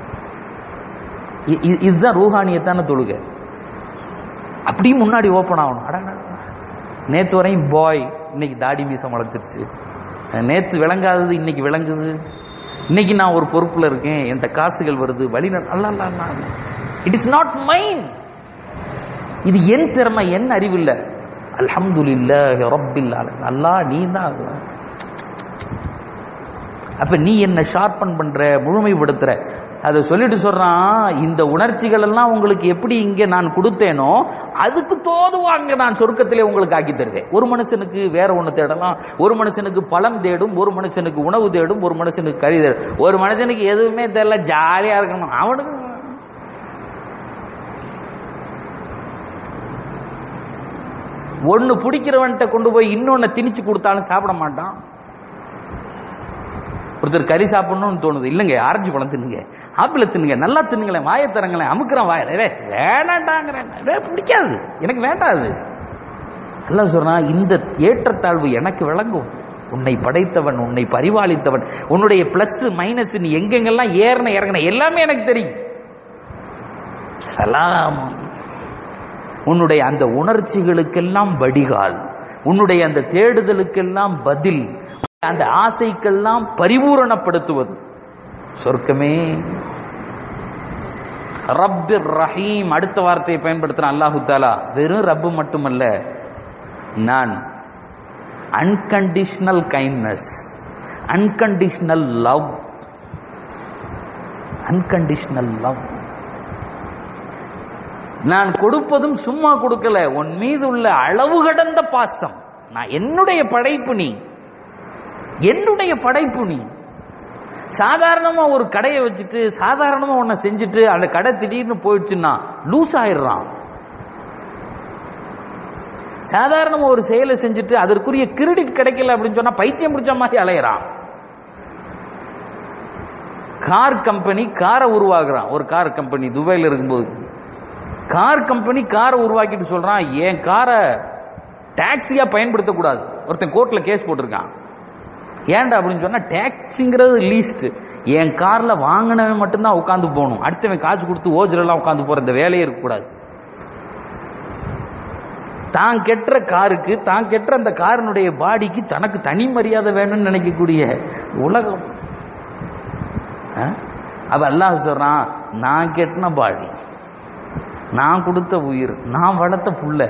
இ- இ- இதுதான் ரூஹானியத்தான தொழுகை அப்படி முன்னாடி ஓப்பன் ஆகணும் அடடா. நேத்து வரையும் பாய் இன்னைக்கு தாடி மீசம் வளர்த்துருச்சு நேத்து விளங்காதது இன்னைக்கு விளங்குது இன்னைக்கு நான் ஒரு பொறுப்புல இருக்கேன் எந்த காசுகள் வருது வழி அல்ல இட் இஸ் நாட் மைன் இது என் திறமை என் அறிவு இல்ல அல்ஹம்துலில்லாஹி ரப்பில் ஆலமீன் அல்லாஹ் நீ தான் அப்ப நீ என்ன ஷார்பன் பண்ற முழுமைப்படுத்துற அதை சொல்லிட்டு சொல்றான் இந்த உணர்ச்சிகள் எல்லாம் உங்களுக்கு எப்படி இங்க நான் கொடுத்தேனோ அதுக்கு தோதுவாங்க நான் சொர்க்கத்திலே உங்களுக்கு ஆக்கி தருவேன் ஒரு மனுஷனுக்கு வேற ஒண்ணு தேடலாம் ஒரு மனுஷனுக்கு பழம் தேடும் ஒரு மனுஷனுக்கு உணவு தேடும் ஒரு மனுஷனுக்கு கறி தேடும் ஒரு மனுஷனுக்கு எதுவுமே தெரியல ஜாலியா இருக்கணும் அவனுக்கு ஒன்னு பிடிக்கிறவன்ட்ட கொண்டு போய் இன்னொன்னு திணிச்சு கொடுத்தாலும் சாப்பிட மாட்டான் ஒருத்தர் கறி சாப்பிடணும்னு தோணுது இல்லைங்க ஆரஞ்சு பழம் தின்னுங்க ஆப்பிள் தின்னுங்க நல்லா தின்னுங்களேன் வாயை தரங்களேன் அமுக்குறேன் வாயில டேய், வேணாண்டாங்கிறேன் டேய், பிடிக்காது எனக்கு வேண்டாது எல்லாம் சொல்றான் இந்த ஏற்றத்தாழ்வு எனக்கு விளங்கும் உன்னை படைத்தவன் உன்னை பரிபாலித்தவன் உன்னுடைய பிளஸ் மைனஸ் நீ எங்கெங்கெல்லாம் ஏறின இறங்கின எல்லாமே எனக்கு தெரியும் சலாம் உன்னுடைய அந்த உணர்ச்சிகளுக்கெல்லாம் வடிகால் உன்னுடைய அந்த தேடுதலுக்கெல்லாம் பதில் அந்த ஆசைக்கெல்லாம் பரிபூரணப்படுத்துவது சொர்க்கமே ரப்பிர் ரஹீம் அடுத்த வார்த்தையை பயன்படுத்துறான் அல்லாஹு தாலா வெறும் ரப்பு மட்டுமல்ல நான் unconditional kindness unconditional love unconditional love நான் கொடுப்பதும் சும்மா கொடுக்கல உன் மீது உள்ள அளவு கடந்த பாசம் நான் என்னுடைய படைப்பு நீ என்னுடைய படைப்பு நீ சாதாரணமா ஒரு கடையை வச்சுட்டு சாதாரணமா ஒன்ன செஞ்சுட்டு அந்த கடை திடீர்னு போயிடுச்சுன்னா லூஸ் ஆயிடுறான் சாதாரணமா ஒரு செயலை செஞ்சுட்டு அதற்குரிய கிரெடிட் கிடைக்கல அப்படின்னு சொன்னா பைத்தியம் பிடிச்ச மாதிரி அலையறான் கார் கம்பெனி காரை உருவாக்குறான் ஒரு கார் கம்பெனி துபாயில இருக்கும்போது கார் கம்பெனி காரை உருவாக்கிட்டு சொல்றான் என் காரை டாக்ஸியா பயன்படுத்தக்கூடாது ஒருத்தன் கோர்ட்ல கேஸ் போட்டிருக்கான் ஏன்டா அப்படின்னு சொன்னா டாக்ஸிங்கிறது லீஸ்ட் என் கார்ல வாங்கினவன் மட்டும்தான் உட்காந்து போகணும் அடுத்தவன் காசு கொடுத்து ஓஜரெல்லாம் உட்காந்து போற இந்த வேலையே இருக்கக்கூடாது தான் கெட்டுற காருக்கு தான் கெட்டுற அந்த காரினுடைய பாடிக்கு தனக்கு தனி மரியாதை வேணும்னு நினைக்கக்கூடிய உலகம் ஆ? அப்ப அல்லாஹ் சொல்றான் நான் கெட்டின பாடி நான் கொடுத்த உயிர் நான் வளர்த்த புள்ள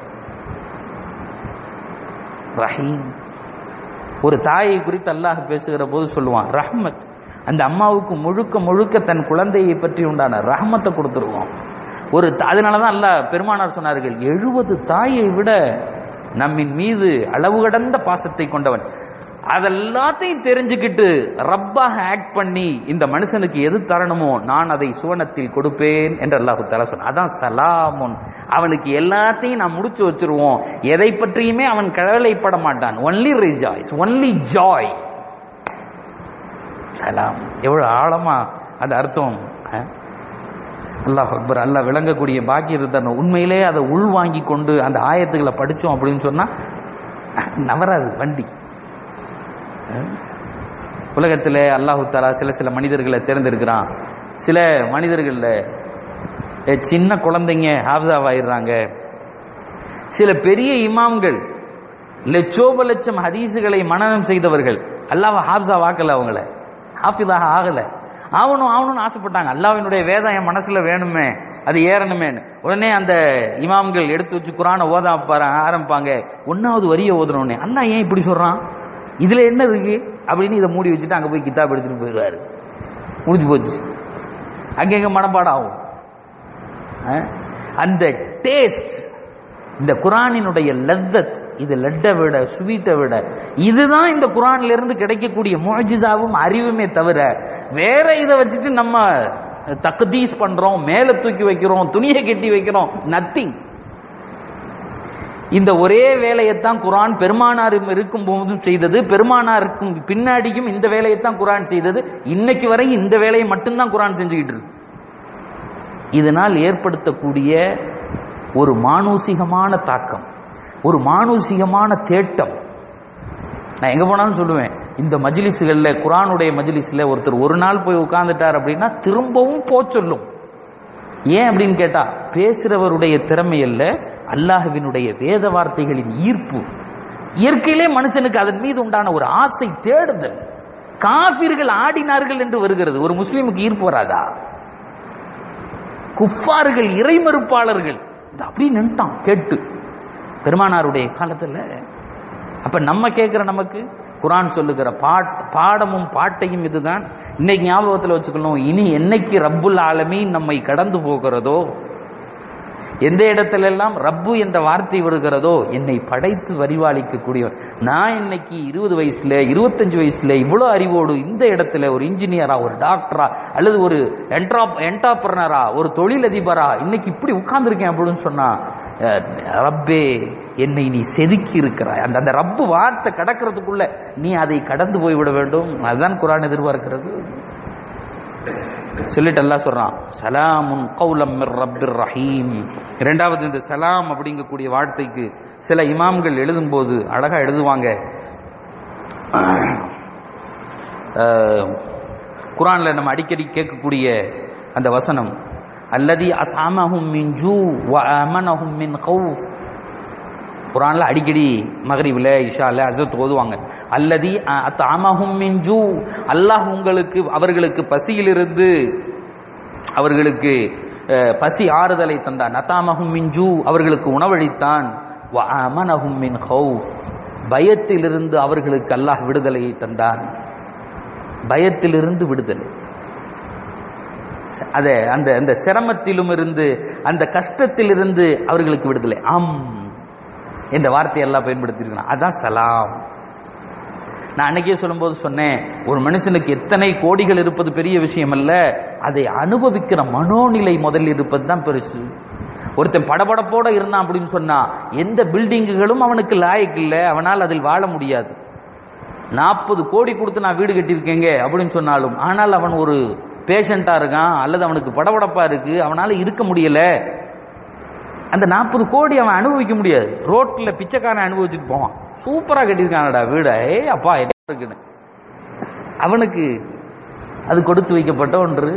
ரஹீம் ஒரு தாயை குறித்து அல்லாஹ் பேசுகிற போது சொல்லுவான் ரஹ்மத் அந்த அம்மாவுக்கு முழுக்க முழுக்க தன் குழந்தையை பற்றி உண்டான ரஹ்மத்தை கொடுத்துருவோம் ஒரு த- அதனாலதான் அல்லாஹ் பெருமானார் சொன்னார்கள் எழுபது தாயை விட நம்மின் மீது அளவு கடந்த பாசத்தை கொண்டவன் அதெல்லாத்தையும் தெரிஞ்சுக்கிட்டு ரப்பாக ஆக்ட் பண்ணி இந்த மனுஷனுக்கு எது தரணுமோ நான் அதை சுவனத்தில் கொடுப்பேன் என்று அல்லாஹு தஆலா சொன்னான் அதான் சலாமுன் அவனுக்கு எல்லாத்தையும் நான் முடிச்சு வச்சிருவோம் எதை பற்றியுமே அவன் கவலைப்பட மாட்டான் ஒன்லி ரிஜாய்ஸ் ஒன்லி ஜாய் சலாம் எவ்வளவு ஆழமா அந்த அர்த்தம் ஆ? அல்லாஹ் அக்பர் அல்லாஹ் விளங்கக்கூடிய பாக்கியம் தரணும் உண்மையிலே அதை உள்வாங்கி கொண்டு அந்த ஆயத்துக்களை படிச்சோம் அப்படின்னு சொன்னா நவராது வண்டி உலகத்தில் அல்லாஹு தாலா சில சில மனிதர்களை தேர்ந்தெடுக்கிறான் சில மனிதர்களில் அஹ், சின்ன குழந்தைங்க ஹாஃபிதாவாயிடுறாங்க சில பெரிய இமாம்கள் லட்சோப லட்சம் ஹதீஸுகளை மனனம் செய்தவர்கள் அல்லாஹ் ஹாஃபிஸா வாக்கல அவங்கள ஹாஃபிதாக ஆகல ஆகணும் ஆகணும்னு ஆசைப்பட்டாங்க அல்லாஹ்வினுடைய வேதம் என் மனசுல வேணுமே அது ஏறணுமேன்னு உடனே அந்த இமாம்கள் எடுத்து வச்சு குரானை ஓத பாரு- ஆரம்பிப்பாங்க ஒன்னாவது வரிய ஓதுனோடனே அல்லாஹ் ஏன் இப்படி சொல்றான் இதுல என்ன இருக்கு அப்படின்னு இதை மூடி வச்சுட்டு அங்க போய் கிதாப் எடுத்துட்டு போயிடுவாரு முடிஞ்சு போச்சு அங்கங்க மனப்பாடம் ஆகும் அஹ், அந்த டேஸ்ட் இந்த குரானினுடைய லத்தத் இது லட்டை விட ஸ்வீட்டை விட இதுதான் இந்த குரான்ல இருந்து கிடைக்கக்கூடிய முஜிசாவும் அறிவுமே தவிர வேற இதை வச்சுட்டு நம்ம தக்தீஸ் பண்றோம் மேல தூக்கி வைக்கிறோம் துணியை கட்டி வைக்கிறோம் நத்திங் இந்த ஒரே வேலையைத்தான் குரான் பெருமானார் இருக்கும் போதும் செய்தது பெருமானாருக்கும் பின்னாடியும் இந்த வேலையைத்தான் குரான் செய்தது இன்னைக்கு வரை இந்த வேலையை மட்டும்தான் குரான் செஞ்சுக்கிட்டு இருக்கு இதனால் ஏற்படுத்தக்கூடிய ஒரு மானூசிகமான தாக்கம் ஒரு மானூசிகமான தேட்டம் நான் எங்க போனாலும் சொல்லுவேன் இந்த மஜ்லிஸ்கள்ல குரானுடைய மஜ்லிஸ்ல ஒருத்தர் ஒரு நாள் போய் உட்கார்ந்துட்டார் அப்படின்னா திரும்பவும் போ சொல்லும் ஏன் அப்படின்னு கேட்டா பேசுறவருடைய திறமை அல்ல அல்லாஹ்வினுடைய வேத வார்த்தைகளின் ஈர்ப்பு இயற்கையிலே மனுஷனுக்கு அதன் மீது உண்டான ஒரு ஆசை தேடுதல் காபிர்கள் ஆடினார்கள் என்று வருகிறது ஒரு முஸ்லீமுக்கு ஈர்ப்பு வராதா குஃபார்கள் இறைமறுப்பாளர்கள் இது அப்படியே நின்ட்டான் கேட்டு பெருமானாருடைய காலத்துல அப்ப நம்ம கேட்கிற நமக்கு குரான் சொல்லுகிற பாட் பாடமும் பாட்டையும் இதுதான் இன்னைக்கு ஞாபகத்துல வச்சுக்கணும் இனி என்னைக்கு ரப்புல் ஆலமீன் நம்மை கடந்து போகிறதோ எந்த இடத்துல எல்லாம் ரப்பு என்ற வார்த்தை வருகிறதோ என்னை படைத்து வரிவாளிக்கக்கூடியவர் நான் இன்னைக்கு இருபது வயசுல இருபத்தஞ்சு வயசுல இவ்வளோ அறிவோடு இந்த இடத்துல ஒரு இன்ஜினியரா ஒரு டாக்டரா அல்லது ஒரு என்ட்ராப் என்டாப்பர்னரா ஒரு தொழிலதிபரா இன்னைக்கு இப்படி உட்கார்ந்துருக்கேன் அப்படின்னு சொன்னா அஹ், ரப்பே என்னை நீ செதுக்கி இருக்கிறாய் அந்த அந்த ரப்பு வார்த்தை கடக்கிறதுக்குள்ள நீ அதை கடந்து போய்விட வேண்டும் அதுதான் குரான் எதிர்பார்க்கிறது சொல்லிட்டு அல்லாஹ் சொல்றான் சலாமுன் கௌலம் மிர் ரப்பிர் ரஹீம் இரண்டாவது இந்த சலாம் அப்படிங்கக்கூடிய வார்த்தைக்கு சில இமாம்கள் எழுதும்போது அழகா எழுதுவாங்க அஹ், குரான்ல நம்ம அடிக்கடி கேட்கக்கூடிய அந்த வசனம் அல்லதி அதாமஹும் மின் ஜூ வ அமனஹும் மின் கௌஃப் குரான்ல அடிக்கடி மகரிபில் இஷால அசத் ஓதுவாங்க அல்லதி அத்தாமஹும் மின் ஜூ அல்லாஹ் உங்களுக்கு அவர்களுக்கு பசியிலிருந்து அவர்களுக்கு அஹ், பசி ஆறுதலை தந்தான் நத்தாமஹும் மின் ஜூ அவர்களுக்கு உணவளித்தான் வ அமனஹும் மின் ஹவுஃப் பயத்திலிருந்து அவர்களுக்கு அல்லாஹ் விடுதலையை தந்தான் பயத்திலிருந்து விடுதலை அத அந்த அந்த சிரமத்திலும் இருந்து அந்த கஷ்டத்திலிருந்து அவர்களுக்கு விடுதலை ஆம் என்ற வார்த்தையெல்லாம் பயன்படுத்தியிருக்கலாம் அதான் சலாம் நான் அன்னைக்கே சொல்லும்போது சொன்னேன் ஒரு மனுஷனுக்கு எத்தனை கோடிகள் இருப்பது பெரிய விஷயம் அல்ல அதை அனுபவிக்கிற மனோநிலை முதல்ல இருப்பது தான் பெருசு ஒருத்தன் படபடப்போட இருந்தான் அப்படின்னு சொன்னா எந்த பில்டிங்குகளும் அவனுக்கு லாயக்கு இல்லை அவனால் அதில் வாழ முடியாது நாற்பது கோடி கொடுத்து நான் வீடு கட்டியிருக்கேங்க அப்படின்னு சொன்னாலும் ஆனால் அவன் ஒரு பேஷண்டா இருக்கான் அல்லது அவனுக்கு படபடப்பா இருக்கு அவனால இருக்க முடியல அந்த நாற்பது கோடி அவன் அனுபவிக்க முடியாது ரோட்ல பிச்சைக்காரன் அனுபவிச்சுட்டு போவான் சூப்பரா கட்டியிருக்கானடா வீட ஏ அப்பா என்ன இருக்குன்னு அவனுக்கு அது கொடுத்து வைக்கப்பட்ட ஒன்று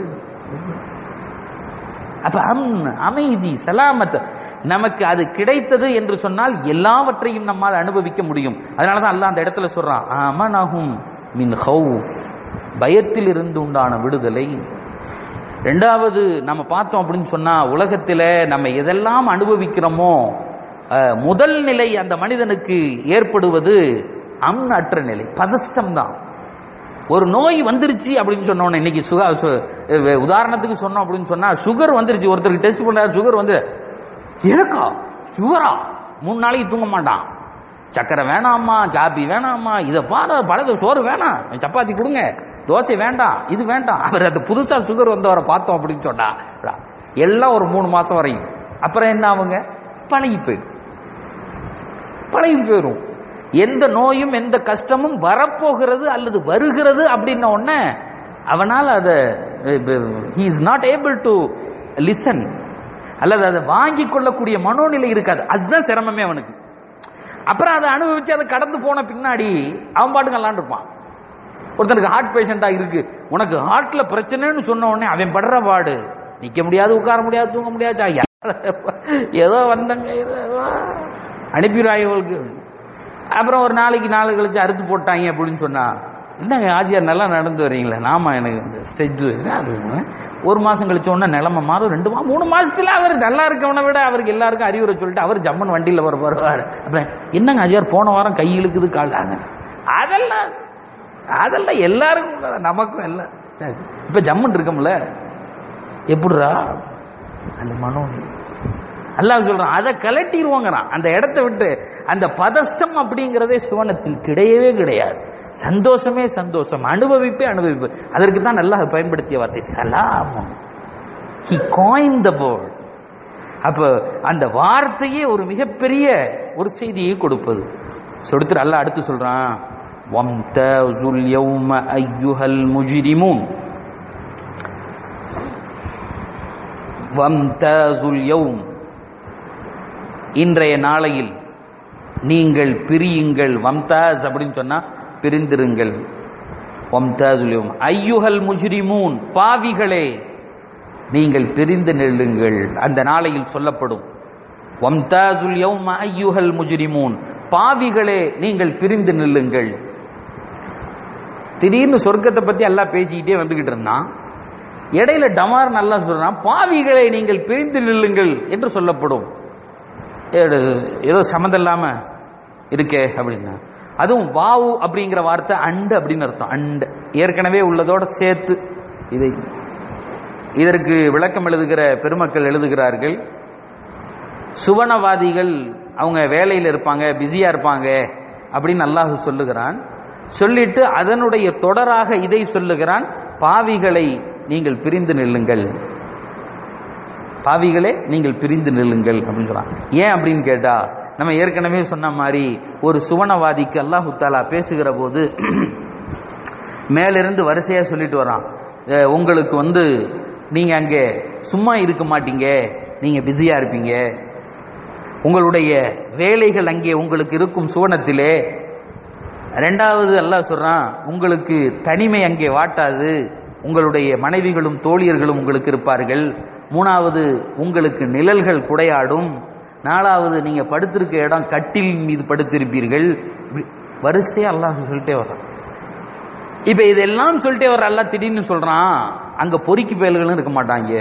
அப்ப அம் அமைதி சலாமத் நமக்கு அது கிடைத்தது என்று சொன்னால் எல்லாவற்றையும் நம்மால் அனுபவிக்க முடியும் அதனாலதான் அல்லாஹ் அந்த இடத்துல சொல்றான் அமனஹும் மின் ஹவுஃப் பயத்தில் இருந்து உண்டான விடுதலை ரெண்டாவது நம்ம பார்த்தோம் அப்படின்னு சொன்னா உலகத்தில் நம்ம எதெல்லாம் அனுபவிக்கிறோமோ அஹ், முதல் நிலை அந்த மனிதனுக்கு ஏற்படுவது அம்ன அற்ற நிலை பதஷ்டம் தான் ஒரு நோய் வந்துருச்சு அப்படின்னு சொன்னோம் இன்னைக்கு சுகா சு- அஹ், உதாரணத்துக்கு சொன்னோம் அப்படின்னு சொன்னா சுகர் வந்துருச்சு ஒருத்தருக்கு டெஸ்ட் பண்ணாரு சுகர் வந்து எனக்கா சுகரா மூணு நாளைக்கு தூங்க மாட்டான் சக்கரை வேணாமா காபி வேணாமா இதை பாரு பழக சோறு வேணாம் சப்பாத்தி கொடுங்க தோசை வேண்டாம் இது வேண்டாம் அவர் அந்த புதுசா சுகர் வந்தவரை பார்த்தோம் அப்படின்னு சொன்னா எல்லாம் ஒரு மூணு மாசம் வரையும் அப்புறம் என்ன ஆகுங்க பழகி போயிடும் பழகி போயிடும் எந்த நோயும் எந்த கஷ்டமும் வரப்போகிறது அல்லது வருகிறது அப்படின்ன உடனே அவனால் அதை he is not able to listen அல்லது அதை வாங்கி கொள்ளக்கூடிய மனோநிலை இருக்காது அதுதான் சிரமமே அவனுக்கு அப்புறம் அதை அனுபவிச்சு அதை கடந்து போன பின்னாடி அவன் பாட்டுக்கு விளாண்டு இருப்பான் ஒருத்தனுக்கு ஹார்ட் பேஷண்டா இருக்கு உனக்கு ஹார்ட்ல பிரச்சனைன்னு சொன்ன உடனே அவன் படுற பாடு நிக்க முடியாது உட்கார முடியாது தூங்க முடியாது ஐயா ஏதோ வந்தங்க ஏதோ அனுப்பிடுவாங்க இவங்களுக்கு அப்புறம் ஒரு நாளைக்கு நாலு கழிச்சு அறுத்து போட்டாங்க அப்படின்னு சொன்னா என்னங்க ஆஜியார் நல்லா நடந்து வரீங்களா நாம எனக்கு இந்த ஸ்டெஜ் ஒரு மாசம் கழிச்ச உடனே நிலைமை மாறும் ரெண்டு மா மூணு மாசத்துல அவர் நல்லா இருக்கவனை விட அவருக்கு எல்லாருக்கும் அறிவுரை சொல்லிட்டு அவர் ஜம்மன் வண்டியில் வர வருவார் அப்புறம் என்னங்க ஆஜியார் போன வாரம் கை இழுக்குது கால் ஆங்க அதெல்லாம் அதெல்லாம் எல்லாருக்கும் உள்ளது, நமக்கும் எல்லாம் இப்ப ஜம்மன் இருக்கோம்ல எப்படிரா அந்த மனோ அல்லாஹ் சொல்றான் அதை கலட்டிடுவாங்கிறான் அந்த இடத்த விட்டு அந்த பதஸ்டம் அப்படிங்கிறதே சுவனத்தில் கிடையவே கிடையாது சந்தோஷமே சந்தோஷம் அனுபவிப்பே அனுபவிப்பு அதற்கு தான் அல்லாஹ் பயன்படுத்திய வார்த்தை சலாம் ஹி காயின் த போர்ட் அப்ப அந்த வார்த்தையே ஒரு மிகப்பெரிய ஒரு செய்தியை கொடுப்பது சொல்லிட்டு அல்லாஹ் அடுத்து சொல்றான் வம்தஸுல் யௌம அய்யுஹல் முஜ்ரிமூன் வம்தஸுல் யௌம் இன்றைய நாளையில் நீங்கள் பிரியுங்கள் வம்தாஸ் அப்படின்னு சொன்னா பிரிந்திருங்கள் வம்தாஸுல் யௌம் ஐயுஹல் முஜ்ரிமூன் பாவிகளே நீங்கள் பிரிந்து நில்லுங்கள் அந்த நாளையில் சொல்லப்படும் வம்தாசுல் யௌம ஐயுஹல் முஜ்ரிமூன் பாவிகளே நீங்கள் பிரிந்து நில்லுங்கள் திடீர்னு சொர்க்கத்தை பத்தி எல்லாம் பேசிக்கிட்டே வந்துகிட்டு இருந்தான் இடையில டமார் நல்லா சொல்றான் பாவிகளை நீங்கள் பிரிந்து நில்லுங்கள் என்று சொல்லப்படும் ஏடு- ஏதோ சம்மந்தம் இல்லாம இருக்கே அப்படின்னா அதுவும் வாவு அப்படிங்கிற வார்த்தை அண்டு அப்படின்னு அர்த்தம் அண்டு ஏற்கனவே உள்ளதோட சேர்த்து இதை இதற்கு விளக்கம் எழுதுகிற பெருமக்கள் எழுதுகிறார்கள் சுவனவாதிகள் அவங்க வேலையில் இருப்பாங்க பிஸியா இருப்பாங்க அப்படின்னு அல்லாஹ் சொல்லுகிறான் சொல்லிட்டு அதனுடைய தொடராக இதை சொல்லுகிறான் பாவிகளை நீங்கள் பிரிந்து நில்லுங்கள் பாவிகளே நீங்கள் பிரிந்து நில்லுங்கள் அப்படின்னு சொல்றான் ஏன் அப்படின்னு கேட்டா நம்ம ஏற்கனவே சொன்ன மாதிரி ஒரு சுவனவாதிக்கு அல்லாஹு தாலா பேசுகிற போது மேலிருந்து வரிசையா சொல்லிட்டு வரான் அஹ் உங்களுக்கு வந்து நீங்க அங்கே சும்மா இருக்க மாட்டீங்க நீங்க பிஸியா இருப்பீங்க உங்களுடைய வேலைகள் அங்கே உங்களுக்கு இருக்கும் சுவனத்திலே ரெண்டாவது அல்லாஹ் சொல்றான் உங்களுக்கு தனிமை அங்கே வாட்டாது உங்களுடைய மனைவிகளும் தோழியர்களும் உங்களுக்கு இருப்பார்கள் மூணாவது உங்களுக்கு நிழல்கள் குடையாடும் நாலாவது நீங்க படுத்திருக்க இடம் கட்டில் மீது படுத்திருப்பீர்கள் இப்படி வரிசையா அல்லாஹ் சொல்லிட்டே வர்றான் இப்ப இதெல்லாம் சொல்லிட்டே வர அல்லாஹ் திடீர்னு சொல்றான் அங்க பொறுக்கி பயல்களும் இருக்க மாட்டாங்க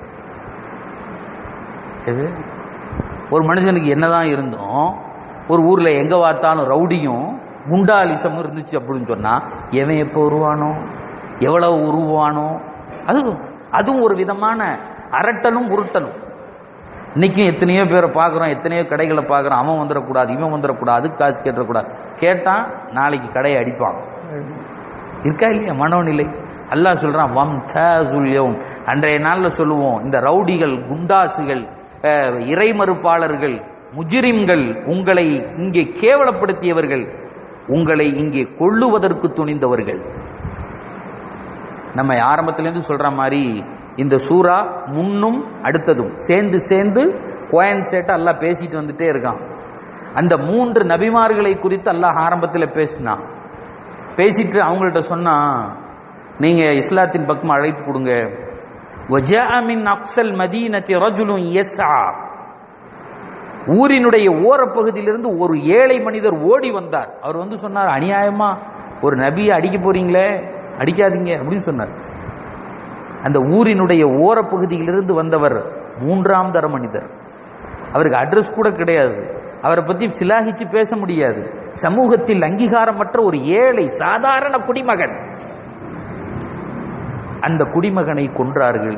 எது ஒரு மனுஷனுக்கு என்னதான் இருந்தோம் ஒரு ஊர்ல எங்க பார்த்தாலும் ரவுடியும் குண்டாலிசமும் இருந்துச்சு அப்படின்னு சொன்னா எவன் எப்போ உருவானோ எவ்வளவு உருவானோ அது அதுவும் ஒரு விதமான அரட்டலும் உருட்டலும் இன்னைக்கும் எத்தனையோ பேரை பார்க்குறோம் எத்தனையோ கடைகளை பார்க்குறோம் அவன் வந்துடக்கூடாது இவன் வந்துடக்கூடாது அதுக்கு காசு கேட்டக்கூடாது கேட்டான் நாளைக்கு கடையை அடிப்பான் இருக்கா இல்லையா மனோநிலை அல்லாஹ் சொல்றான் வம் யௌம் அன்றைய நாள்ல சொல்லுவோம் இந்த ரவுடிகள் குண்டாசுகள் அஹ், இறைமறுப்பாளர்கள் முஜிரிம்கள் உங்களை இங்கே கேவலப்படுத்தியவர்கள் உங்களை இங்கே கொள்ளுவதற்கு துணிந்தவர்கள் நம்ம ஆரம்பத்திலேருந்து சொல்ற மாதிரி இந்த சூரா முன்னும் அடுத்ததும் சேர்ந்து சேர்ந்து கோயன் சேட்டை அல்லாஹ் பேசிட்டு வந்துட்டே இருக்கான் அந்த மூன்று நபிமார்களை குறித்து அல்லாஹ் ஆரம்பத்தில் பேசினான் பேசிட்டு அவங்கள்ட்ட சொன்னா நீங்க இஸ்லாத்தின் பக்கம் அழைப்பு கொடுங்க وَجَاءَ مِنْ أَقْصَى الْمَدِينَةِ رَجُلٌ يَسْعَى ஊரினுடைய ஓரப்பகுதியிலிருந்து ஒரு ஏழை மனிதர் ஓடி வந்தார் அவர் வந்து சொன்னார் அநியாயமா ஒரு நபியை அடிக்க போறீங்களே அடிக்காதீங்க அப்படின்னு சொன்னார் அந்த ஊரினுடைய ஓரப்பகுதியிலிருந்து வந்தவர் மூன்றாம் தர மனிதர் அவருக்கு அட்ரஸ் கூட கிடையாது அவரை பத்தி சிலாகிச்சு பேச முடியாது சமூகத்தில் அங்கீகாரமற்ற ஒரு ஏழை சாதாரண குடிமகன் அந்த குடிமகனை கொன்றார்கள்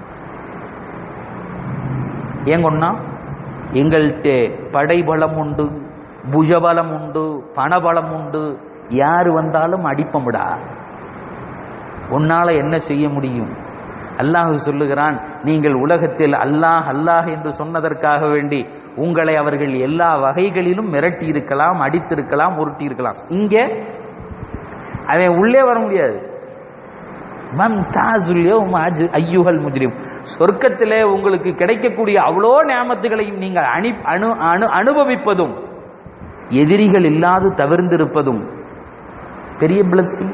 ஏன் கொன்னா எங்கள்கிட்ட படைபலம் உண்டு புஜபலம் உண்டு பணபலம் உண்டு யார் வந்தாலும் அடிப்பமுடா உன்னால என்ன செய்ய முடியும் அல்லாஹ் சொல்லுகிறான் நீங்கள் உலகத்தில் அல்லாஹ் அல்லாஹ் என்று சொன்னதற்காக வேண்டி உங்களை அவர்கள் எல்லா வகைகளிலும் மிரட்டி இருக்கலாம் அடித்திருக்கலாம் உருட்டி இருக்கலாம் இங்க அவன் உள்ளே வர முடியாது மம் தாசுல் யௌம அஜ்- ஐயுஹல் முஜ்ரிம் சொர்க்கத்திலே உங்களுக்கு கிடைக்கக்கூடிய அவ்வளோ நியாமத்துகளையும் நீங்கள் அணி அணு அணு அனுபவிப்பதும் எதிரிகள் இல்லாது தவிர்ந்திருப்பதும் பெரிய பிளஸிங்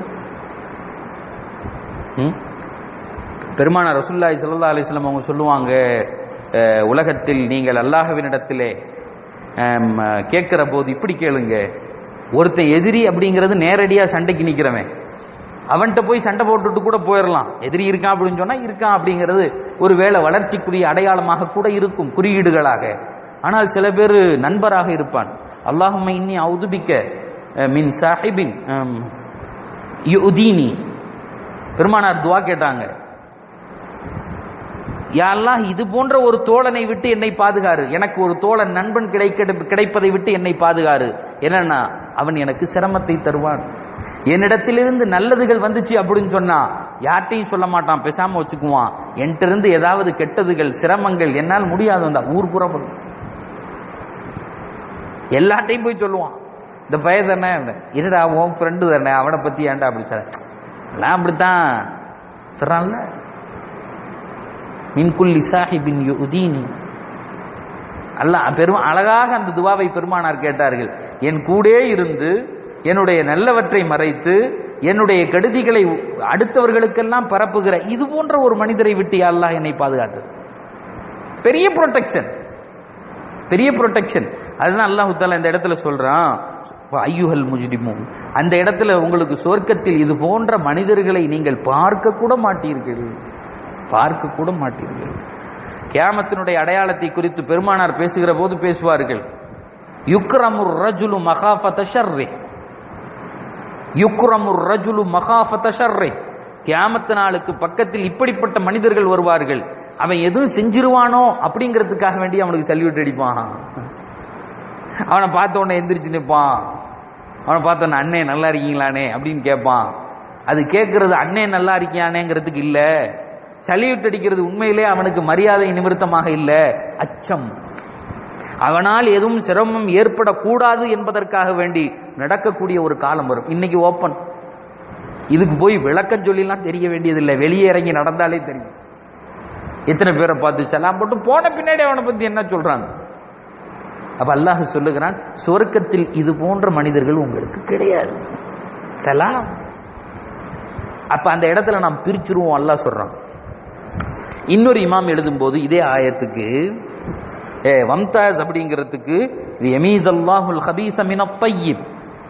பெருமானார் ரசூல்லாய் ஸல்லல்லாஹு அலைஹி வஸல்லம் அவங்க சொல்லுவாங்க அஹ், உலகத்தில் நீங்கள் அல்லாஹ்வினிடத்திலே கேட்கிற போது இப்படி கேளுங்க ஒருத்தன் எதிரி அப்படிங்கிறது நேரடியா சண்டைக்கு நிக்கிறவன் அவன்கிட்ட போய் சண்டை போட்டுட்டு கூட போயிடலாம் எதிரி இருக்கான் அப்படின்னு சொன்னா இருக்கான் அப்படிங்கிறது ஒரு வேளை வளர்ச்சிக்குரிய அடையாளமாக கூட இருக்கும் குறியீடுகளாக ஆனால் சில பேர் நண்பராக இருப்பான் அல்லாஹும்ம இன்னி அவுதுபிக்க அஹ், மின் சாஹிபின் அம், யுதீனி பெருமானார் துவா கேட்டாங்க யா அல்லாஹ் இது போன்ற ஒரு தோழனை விட்டு என்னை பாதுகாரு எனக்கு ஒரு தோழன் நண்பன் கிடைக்க கிடைப்பதை விட்டு என்னை பாதுகாரு என்னன்னா அவன் எனக்கு சிரமத்தை தருவான் என்னிடத்திலிருந்து நல்லதுகள் வந்துச்சு அப்படின்னு சொன்னா யார்ட்டையும் சொல்ல மாட்டான் பேசாம வச்சுக்குவான் என்கிட்ட இருந்து ஏதாவது கெட்டதுகள் சிரமங்கள் என்னால் முடியாது வந்தா ஊர் புறம் வரும். எல்லாட்டையும் போய் சொல்லுவான் இந்த பையன் தானே என்னடா உன் ஃப்ரெண்டு தானே அவனை பத்தி ஏன்டா அப்படி சொல்ல எல்லாம் அப்படித்தான் சொல்றான்ல மின்குல்லி சாஹிபின் யுதீனி அல்லாஹ் பெரும் அழகாக அந்த துவாவை பெருமானார் கேட்டார்கள் என் கூடே இருந்து என்னுடைய நல்லவற்றை மறைத்து என்னுடைய கெடுதிகளை அடுத்தவர்களுக்கெல்லாம் பரப்புகிற இது போன்ற ஒரு மனிதரை விட்டு யா அல்லாஹ் என்னை பாதுகாத்தது பெரிய ப்ரொடெக்ஷன் பெரிய ப்ரொடெக்ஷன் அதுதான் அல்லாஹு தாலா இந்த இடத்துல சொல்றான் ஐயுஹல் முஜ்ரிமூன் அந்த இடத்துல உங்களுக்கு சொர்க்கத்தில் இது போன்ற மனிதர்களை நீங்கள் பார்க்க கூட மாட்டீர்கள் பார்க்க கூட மாட்டீர்கள் கியாமத்தினுடைய அடையாளத்தை குறித்து பெருமானார் பேசுகிற போது பேசுவார்கள் யுக்ரமுர் ரஜுலு மகாஃபத ஷர்ரி யுக்ரமுர் ரஜுலு மகாஃபத ஷர்ரி கியாமத்து நாளுக்கு பக்கத்தில் இப்படிப்பட்ட மனிதர்கள் வருவார்கள் அவன் எதுவும் செஞ்சிருவானோ அப்படிங்கிறதுக்காக வேண்டி அவனுக்கு சல்யூட் அடிப்பான் அவனை பார்த்த உடனே எந்திரிச்சு நிற்பான் அவனை பார்த்த உடனே அண்ணே நல்லா இருக்கீங்களானே அப்படின்னு கேட்பான் அது கேட்கறது அண்ணே நல்லா இருக்கியானேங்கிறதுக்கு இல்ல சல்யூட் அடிக்கிறது உண்மையிலே அவனுக்கு மரியாதை நிமித்தமாக இல்ல அச்சம் அவனால் எதுவும் சிரமம் ஏற்படக்கூடாது என்பதற்காக வேண்டி நடக்கக்கூடிய ஒரு காலம் வரும் இன்னைக்கு ஓப்பன் இதுக்கு போய் விளக்கம் சொல்லிலாம் தெரிய வேண்டியதில்லை வெளியே இறங்கி நடந்தாலே தெரியும் எத்தனை பேரை பார்த்து செல்லாம் போட்டு போன பின்னாடி அவனை பத்தி என்ன சொல்றாங்க அப்ப அல்லாஹ் சொல்லுகிறான் சொர்க்கத்தில் இது போன்ற மனிதர்கள் உங்களுக்கு கிடையாது சலாம் அப்ப அந்த இடத்துல நாம் பிரிச்சிருவோம் அல்லாஹ் சொல்றான் இன்னொரு இமாம் எழுதும்போது இதே ஆயத்துக்கு ஏ வம்தாஸ் அப்படிங்கிறதுக்கு இது எமீஸ் அல்லாஹுல் ஹபீச மின பையிப்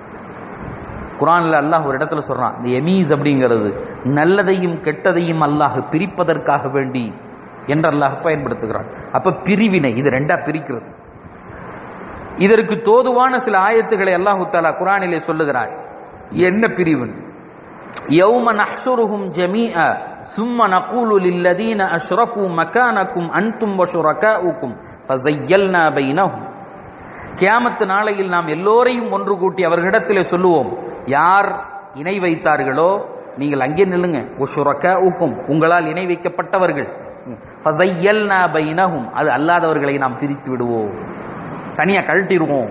குரான்ல அல்லாஹ் ஒரு இடத்துல சொல்றான் இந்த எமீஸ் அப்படிங்கிறது நல்லதையும் கெட்டதையும் அல்லாஹ் பிரிப்பதற்காக வேண்டி என்று அல்லாஹ் பயன்படுத்துகிறான் அப்ப பிரிவினை இது ரெண்டா பிரிக்கிறது இதற்கு தோதுவான சில ஆயத்துக்களை அல்லாஹு தாலா குரானிலே சொல்லுகிறார் என்ன பிரிவு யௌம நஹ்சுருஹும் ஜமீஅ ثم نقول للذين أشركوا مكانكم أنتم وشركاؤكم فزيلنا بينهم கியாமத்து நாளையில் நாம் எல்லோரையும் ஒன்று கூட்டி அவர்களிடத்திலே சொல்லுவோம் யார் இணை வைத்தார்களோ நீங்கள் அங்கே நில்லுங்க ஒஷுரக்க ஊக்கும் உங்களால் இணை வைக்கப்பட்டவர்கள் ஃபஸையல்னா பைனஹும் அது அல்லாதவர்களை நாம் பிரித்து விடுவோம் தனியா கழட்டிடுவோம்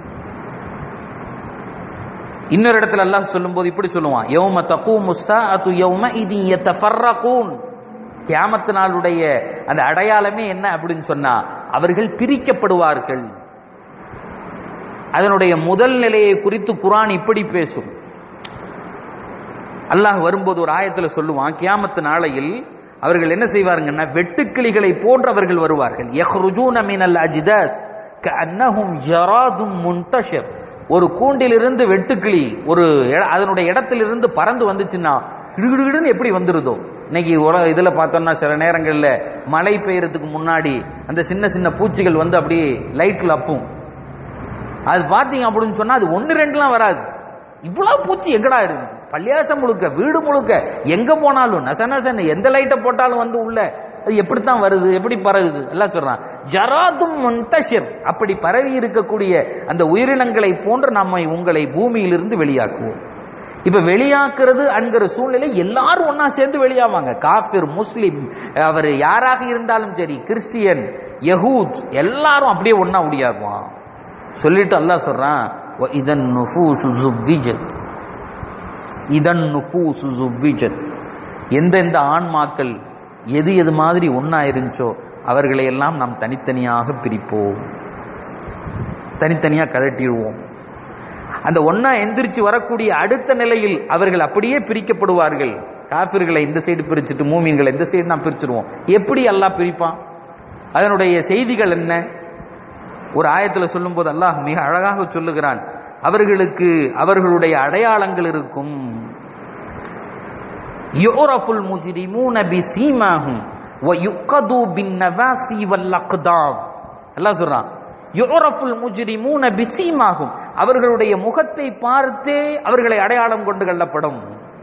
இன்னொரு இடத்துல அல்லாஹ் சொல்லும்போது இப்படி சொல்லுவான் யௌம தகூமு ஸாஅத்து யௌம இதி யதஃபர்ரகூன் கியாமத்து நாளுடைய அந்த அடையாளமே என்ன அப்படின்னு சொன்னா அவர்கள் பிரிக்கப்படுவார்கள் அதனுடைய முதல் நிலையை குறித்து குரான் இப்படி பேசும் அல்லாஹ் வரும்போது ஒரு ஆயத்துல சொல்லுவான் கியாமத்து நாளையில் அவர்கள் என்ன செய்வாருங்கன்னா வெட்டுக்கிளிகளை போன்று அவர்கள் வருவார்கள் யஹ்ருஜூன மினல் அஜ்தாத் கஅன்னஹும் ஜராதும் முன்தஷர் ஒரு கூண்டிலிருந்து வெட்டுக்கிளி ஒரு இட- அதனுடைய இடத்திலிருந்து பறந்து வந்துச்சுன்னா கிடுகிடுன்னு எப்படி வந்துருதோ இன்னைக்கு உல இதுல பார்த்தோம்னா சில நேரங்கள்ல மழை பெய்யறதுக்கு முன்னாடி அந்த சின்ன சின்ன பூச்சிகள் வந்து அப்படியே லைட்ல அப்பும் அது பாத்தீங்க அப்படின்னு சொன்னா அது ஒன்னு ரெண்டுலாம் வராது இவ்வளவு பூச்சி எங்கடா இருக்கு பள்ளியாசம் முழுக்க வீடு முழுக்க எங்க போனாலும் நச நசன்னு எந்த லைட்டை போட்டாலும் வந்து உள்ள அது எப்படித்தான் வருது எப்படி பரவுது எல்லாம் சொல்றான் ஜராதும் முன்தஷிர் அப்படி பரவி இருக்கக்கூடிய அந்த உயிரினங்களை போன்று நம்மை உங்களை பூமியிலிருந்து வெளியாக்குவோம் இப்ப வெளியாக்குறது என்கிற சூழ்நிலை எல்லாரும் ஒண்ணா சேர்ந்து வெளியாவாங்க காஃபிர் முஸ்லிம் அவர் யாராக இருந்தாலும் சரி கிறிஸ்டியன் யஹூத் எல்லாரும் அப்படியே ஒண்ணா முடியாக்குவான் சொல்லிட்டு அல்லாஹ் சொல்றான் "வ இதன் நுஃபூசு ஸுவ்விஜத்." இதன் நுஃபூசு ஸுவ்விஜத். எந்தெந்த ஆன்மாக்கள் எது எது மாதிரி ஒண்ணா இருந்துச்சோ அவர்களை எல்லாம் நாம் தனித்தனியாக பிரிப்போம் தனித்தனியா கழட்டிடுவோம் அந்த ஒண்ணா எந்திரிச்சு வரக்கூடிய அடுத்த நிலையில் அவர்கள் அப்படியே பிரிக்கப்படுவார்கள் காபிர்களை இந்த சைடு பிரிச்சுட்டு மூமீன்களை இந்த சைடு நாம் பிரிச்சிருவோம் எப்படி அல்லாஹ் பிரிப்பான் அதனுடைய செய்திகள் என்ன ஒரு ஆயத்துல சொல்லும்போது அல்லாஹ் மிக அழகாக சொல்லுகிறான் அவர்களுக்கு அவர்களுடைய அடையாளங்கள் இருக்கும் யுரஃபுல் முஜ்ரிமூன பிசீமாஹும் வ யுக்கது பின் நவாசி வல் அக்தாம் எல்லாம் சொல்றான் யுரஃபுல் முஜ்ரிமூன பிசீமாகும் அவர்களுடைய முகத்தை பார்த்தே அவர்களை அடையாளம் கொண்டு கொள்ளப்படும்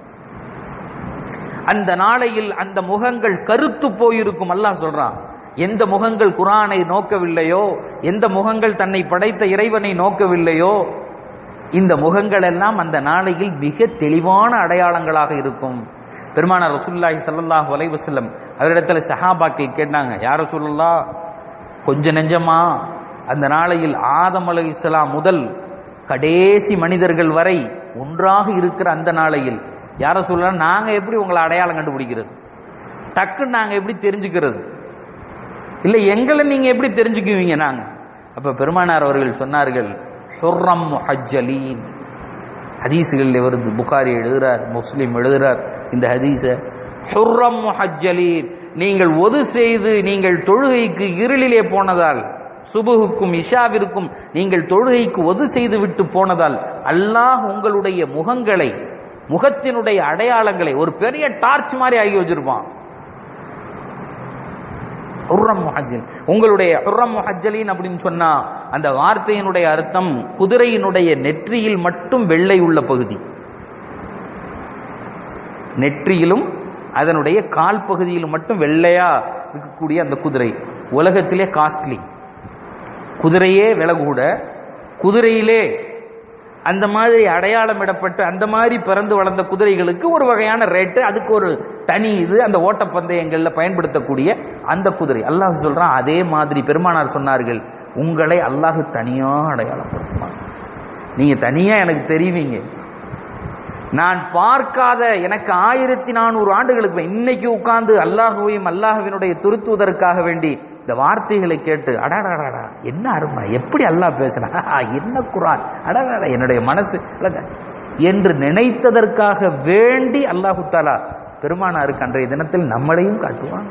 அந்த நாளையில் அந்த முகங்கள் கருத்து போயிருக்கும் அல்லாஹ் சொல்றான் எந்த முகங்கள் குரானை நோக்கவில்லையோ எந்த முகங்கள் தன்னை படைத்த இறைவனை நோக்கவில்லையோ இந்த முகங்கள் எல்லாம் அந்த நாளையில் மிக தெளிவான அடையாளங்களாக இருக்கும் பெருமானார் ரசூலுல்லாஹி ஸல்லல்லாஹு அலைஹி வஸல்லம் அவரிடத்துல சஹாபாக்கள் கேட்டாங்க யார் ரசூலுல்லா கொஞ்ச நெஞ்சமா அந்த நாளையில் ஆதம் அலைஹிஸ்ஸலாம் முதல் கடைசி மனிதர்கள் வரை ஒன்றாக இருக்கிற அந்த நாளையில் யார சொல்லலாம் நாங்க எப்படி உங்களை அடையாளம் கண்டுபிடிக்கிறது டக்குன்னு நாங்க எப்படி தெரிஞ்சுக்கிறது இல்ல எங்களை நீங்க எப்படி தெரிஞ்சுக்குவீங்க நாங்க அப்ப பெருமானார் அவர்கள் சொன்னார்கள் ஹுர்ரம் முஹஜ்ஜலீன் ஹதீஸுகளில் வருது புகாரி எழுதுறார் முஸ்லிம் எழுதுறார் இந்த ஹதீஸ ஹுர்ரம் முஹஜ்ஜலீன் நீங்கள் ஒது செய்து நீங்கள் தொழுகைக்கு இருளிலே போனதால் சுபுகுக்கும் இஷாவிற்கும் நீங்கள் தொழுகைக்கு ஒது செய்து விட்டு போனதால் அல்லாஹ் உங்களுடைய முகங்களை முகத்தினுடைய அடையாளங்களை ஒரு பெரிய டார்ச் மாதிரி ஆகி வச்சிருப்பான் உர்ரம் முஹஜ்ஜல் உங்களுடைய உர்ரம் முஹஜ்ஜலின் அப்படின்னு சொன்னா அந்த வார்த்தையினுடைய அர்த்தம் குதிரையினுடைய நெற்றியில் மட்டும் வெள்ளை உள்ள பகுதி நெற்றியிலும் அதனுடைய கால் பகுதியிலும் மட்டும் வெள்ளையா இருக்கக்கூடிய அந்த குதிரை உலகத்திலே காஸ்ட்லி குதிரையே விலை கூட குதிரையிலே அந்த மாதிரி அடையாளம் இடப்பட்டு அந்த மாதிரி பிறந்து வளர்ந்த குதிரைகளுக்கு ஒரு வகையான ரேட்டு அதுக்கு ஒரு தனி இது அந்த ஓட்டப்பந்தயங்கள்ல பயன்படுத்தக்கூடிய அந்த குதிரை அல்லாஹ் சொல்றான் அதே மாதிரி பெருமானார் சொன்னார்கள் உங்களை அல்லாஹ் தனியா அடையாளப்படுத்துவான் நீங்க தனியா எனக்கு தெரிவிங்க நான் பார்க்காத எனக்கு ஆயிரத்தி நானூறு ஆண்டுகளுக்கு முன் இன்னைக்கு உட்கார்ந்து அல்லாஹுவையும் அல்லாஹுவினுடைய துருத்துவதற்காக வேண்டி இந்த வார்த்தைகளை கேட்டு அடாடாடா என்ன அருமை எப்படி அல்லாஹ் பேசுனா என்ன குரான் அடாடா என்னுடைய மனசு அழகா. என்று நினைத்ததற்காக வேண்டி அல்லாஹு தாலா பெருமானாருக்கு அன்றைய தினத்தில் நம்மளையும் காட்டுவான்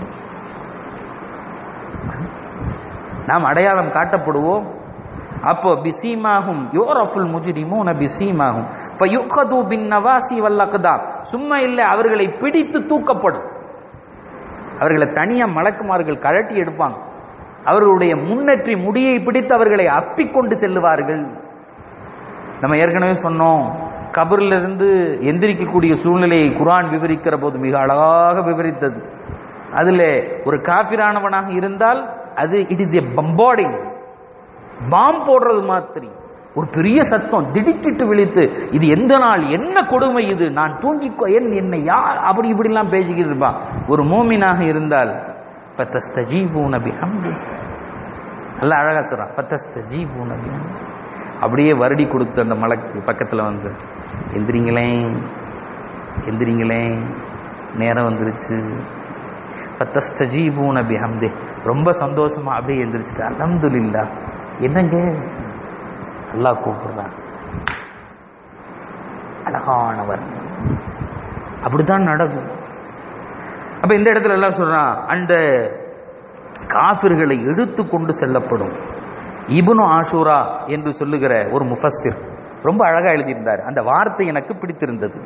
நாம் அடையாளம் காட்டப்படுவோம் அப்போ பிசீமாகும் யோரஃபுல் முஜ்ரிமூன பிசீமாகும் ஃபயுഖது பின் நவாசி வல்லக்தா சும்மா இல்லை அவர்களை பிடித்து தூக்கப்படும் அவர்களை தனியா மலக்குமார்கள் கழட்டி எடுப்பாங்க அவர்களுடைய முன்னேற்றி முடியை பிடித்து அவர்களை அப்பிக்கொண்டு செல்லுவார்கள் நம்ம ஏற்கனவே சொன்னோம் கபர்ல இருந்து எந்திரிக்கக்கூடிய சூழ்நிலையை குரான் விவரிக்கிற போது மிக அழகாக விவரித்தது அதுல ஒரு காபிரானவனாக இருந்தால் அது it is a bombarding bomb போடுறது மாதிரி ஒரு பெரிய சத்தம் திடுக்கிட்டு விழித்து இது எந்த நாள் என்ன கொடுமை இது நான் தூங்கி கொ- என் என்னை யார் அப்படி இப்படிலாம் பேசிக்கிட்டு இருப்பான் ஒரு மூமினாக இருந்தால் பத்தஸ்தஜீபூன பிஹம்தி நல்லா அழகா சொல்றான் பத்தஸ்தஜீபூன பிஹம்தி அப்படியே வருடி கொடுத்து அந்த மலைக்கு பக்கத்துல வந்து எந்திரிங்களேன் எந்திரிங்களேன் நேரம் வந்துருச்சு பத்தஸ்தஜீபூன பிஹம்தி ரொம்ப சந்தோஷமா அப்படியே எந்திரிச்சிட்டு அல்ஹம்துலில்லாஹ் என்னங்க அல்லாஹ் கூப்பிடுறான் அழகானவர் அப்படித்தான் நடக்கும் அப்ப இந்த இடத்துல எல்லாம் சொல்றான் அந்த காபிர்களை எடுத்து கொண்டு செல்லப்படும் இப்னு ஆஷூரா என்று சொல்லுகிற ஒரு முஃபஸ்ஸிர் ரொம்ப அழகா எழுதியிருந்தார் அந்த வார்த்தை எனக்கு பிடித்திருந்தது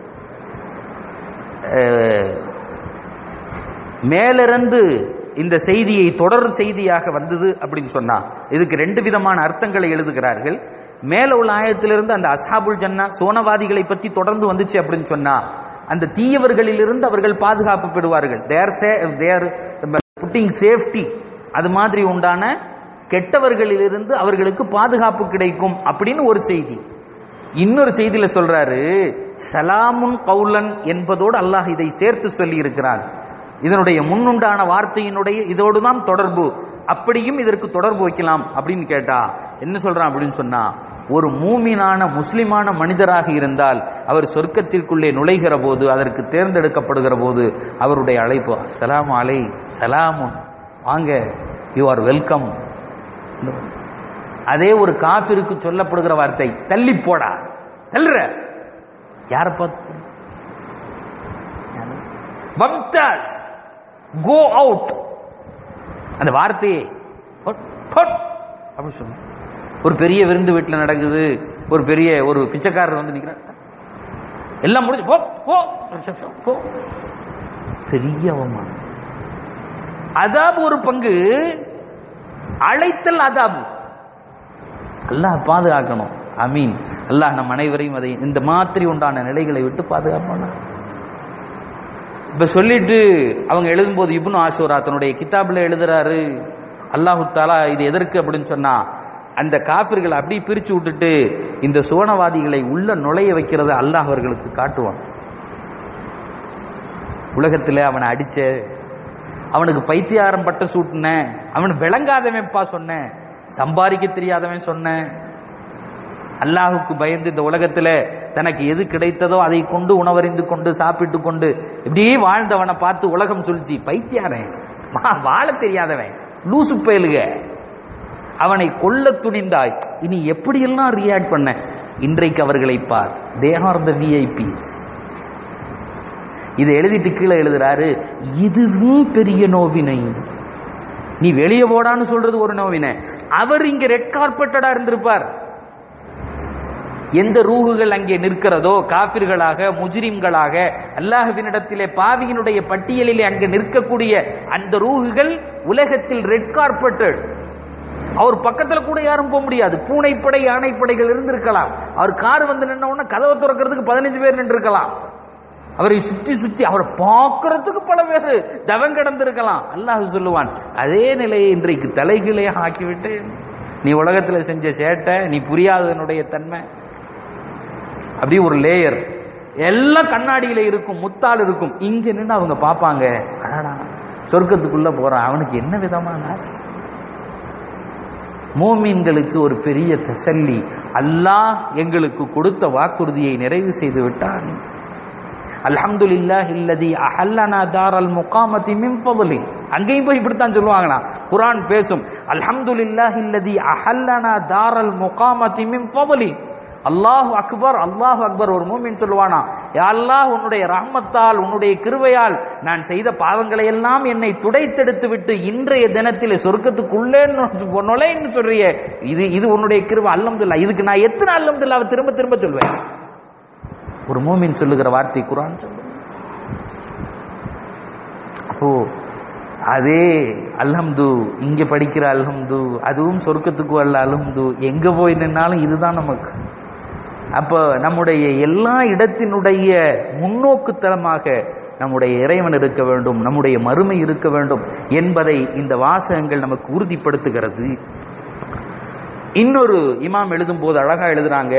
அஹ், மேலிருந்து இந்த செய்தியை தொடர் செய்தியாக வந்தது அப்படின்னு சொன்னா இதுக்கு ரெண்டு விதமான அர்த்தங்களை எழுதுகிறார்கள் மேல உள்ள ஆயத்திலிருந்து அந்த அஸ்ஹாபுல் ஜன்னா சோனவாதிகளை பற்றி தொடர்ந்து வந்துச்சு அப்படின்னு சொன்னா அந்த தீயவர்களிலிருந்து அவர்கள் பாதுகாப்பு பெறுவார்கள் தேர் தேர் புட்டிங் சேஃப்டி அது மாதிரி உண்டான கெட்டவர்களிலிருந்து அவர்களுக்கு பாதுகாப்பு கிடைக்கும் அப்படின்னு ஒரு செய்தி இன்னொரு செய்தியில சொல்றாரு சலாமுன் கவுலன் என்பதோடு அல்லாஹ் இதை சேர்த்து சொல்லி இருக்கிறான் இதனுடைய முன்னுண்டான வார்த்தையினுடைய இதோடு தான் தொடர்பு அப்படியும் இதற்கு தொடர்பு வைக்கலாம் அப்படின்னு கேட்டா என்ன சொல்றான் அப்படின்னு சொன்னா ஒரு மூமினான முஸ்லிமான மனிதராக இருந்தால் அவர் சொர்க்கத்திற்குள்ளே நுழைகிற போது அதற்கு தேர்ந்தெடுக்கப்படுகிற போது அவருடைய அழைப்பு சலாம் அலை சலாமுன் வாங்க யூ ஆர் வெல்கம் அதே ஒரு காப்பிற்கு சொல்லப்படுகிற வார்த்தை தள்ளி போடா தள்ளுற யாரை பார்த்து வம்தாஸ் கோ அவுட் அந்த வார்த்தையை பொட், பொட் அப்படி சொல்லணும் ஒரு பெரிய விருந்து வீட்டில் நடக்குது ஒரு பெரிய ஒரு பிச்சைக்காரர் வந்து நிக்கிறார் எல்லாம் முடிஞ்சு போ போ போ பெரிய அவமானம் அதாபு ஒரு பங்கு அழைத்தல் அதாபு அல்லாஹ் பாதுகாக்கணும் அமீன் அல்லாஹ் நம் அனைவரையும் அதை இந்த மாதிரி உண்டான நிலைகளை விட்டு பாதுகாப்பானா இப்ப சொல்லிட்டு அவங்க எழுதும்போது இப்னு ஆஷூரா தன்னுடைய கிதாபில் எழுதுறாரு அல்லாஹு தாலா இது எதற்கு அப்படின்னு சொன்னா அந்த காப்பிர்களை அப்படி பிரிச்சு விட்டுட்டு இந்த சுவனவாதிகளை உள்ள நுழைய வைக்கிறத அல்லாஹ் அவர்களுக்கு காட்டுவான் உலகத்துல அவனை அடிச்ச அவனுக்கு பைத்தியாரம் பட்ட சூட்டின அவன் விளங்காதவன்ப்பா சொன்னேன் சம்பாதிக்க தெரியாதவன் சொன்னேன் அல்லாஹுக்கு பயந்து இந்த உலகத்துல தனக்கு எது கிடைத்ததோ அதை கொண்டு உணவறிந்து கொண்டு சாப்பிட்டு கொண்டு இப்படியே வாழ்ந்தவனை பார்த்து உலகம் சொல்லிச்சு பைத்தியாரன் வா- வாழ தெரியாதவன் லூசு பயலுக அவனை கொல்ல துணிந்தாய் இனி எப்படியெல்லாம் ரியாக்ட் பண்ண இன்றைக்கு அவர்களை பார் தே ஆர் த விஐபிஸ் இதை எழுதிட்டு கீழே எழுதுறாரு இதுவும் பெரிய நோவினை நீ வெளியே போடான்னு சொல்றது ஒரு நோவினை அவர் இங்க ரெட் கார்பெட்டடா இருந்திருப்பார் எந்த ரூகுகள் அங்கே நிற்கிறதோ காபிர்களாக முஜ்ரிம்களாக அல்லாஹ்வினிடத்திலே பாவியினுடைய பட்டியலிலே அங்கே நிற்கக்கூடிய அந்த ரூகுகள் உலகத்தில் ரெட் கார்பெட்டட் அவர் பக்கத்துல கூட யாரும் போக முடியாது பூனைப்படை யானைப்படைகள் இருந்திருக்கலாம் அவர் கார் வந்து நின்ன உடனே கதவை திறக்கிறதுக்கு பதினஞ்சு பேர் நின்றுருக்கலாம் அவரை சுத்தி சுத்தி அவரை பார்க்கறதுக்கு பல பேர் தவம் கிடந்திருக்கலாம் அல்லாஹ் சொல்லுவான் அதே நிலையை இன்றைக்கு தலைகீழையாக ஆக்கிவிட்டு நீ உலகத்துல செஞ்ச சேட்டை நீ புரியாததனுடைய தன்மை அப்படியே ஒரு லேயர் எல்லாம் கண்ணாடியில இருக்கும் முத்தால் இருக்கும் இங்க நின்று அவங்க பார்ப்பாங்க அடடா சொர்க்கத்துக்குள்ள போறான் அவனுக்கு என்ன விதமான மூமின்களுக்கு ஒரு பெரிய தசல்லி அல்லாஹ் எங்களுக்கு கொடுத்த வாக்குறுதியை நிறைவு செய்து விட்டான் அல்ஹம்துலில்லாஹ் இல்லதி அஹல்லனா தாரல் முகாமத்தி மின் ஃபضலி அங்கேயும் போய் இப்படித்தான் சொல்லுவாங்களாம் குர்ஆன் பேசும் அல்ஹம்துலில்லாஹ் இல்லதி அஹல்லனா தாரல் முகாமத்தி மின் ஃபضலி அல்லாஹ் அக்பர் அல்லாஹ் அக்பர் ஒரு மூமின் சொல்லுவானா யா அல்லாஹ் உன்னுடைய ரஹ்மத்தால் உன்னுடைய கிருபையால் நான் செய்த பாவங்களை எல்லாம் என்னை துடைத்தெடுத்து விட்டு இன்றைய தினத்தில் சொர்க்கத்துக்குள்ளே நு- நுழைன்னு சொல்றியே இது இது உன்னுடைய கிருபை அல்ஹம்துலில்லாஹ் இதுக்கு நான் எத்தனை அல்ஹம்துலில்லாஹ் திரும்ப திரும்ப சொல்வேன் ஒரு மூமின் சொல்லுகிற வார்த்தை குரான் சொல்லும் அப்போ அதே அல்ஹம்து இங்க படிக்கிற அல்ஹம்து அதுவும் சொர்க்கத்துக்கு வரல அல்ஹம்து எங்க போய் நின்னாலும் இதுதான் நமக்கு அப்ப நம்முடைய எல்லா இடத்தினுடைய முன்னோக்குத்தலமாக நம்முடைய இறைவன் இருக்க வேண்டும் நம்முடைய மறுமை இருக்க வேண்டும் என்பதை இந்த வாசகங்கள் நமக்கு உறுதிப்படுத்துகிறது இன்னொரு இமாம் எழுதும் போது அழகா எழுதுறாங்க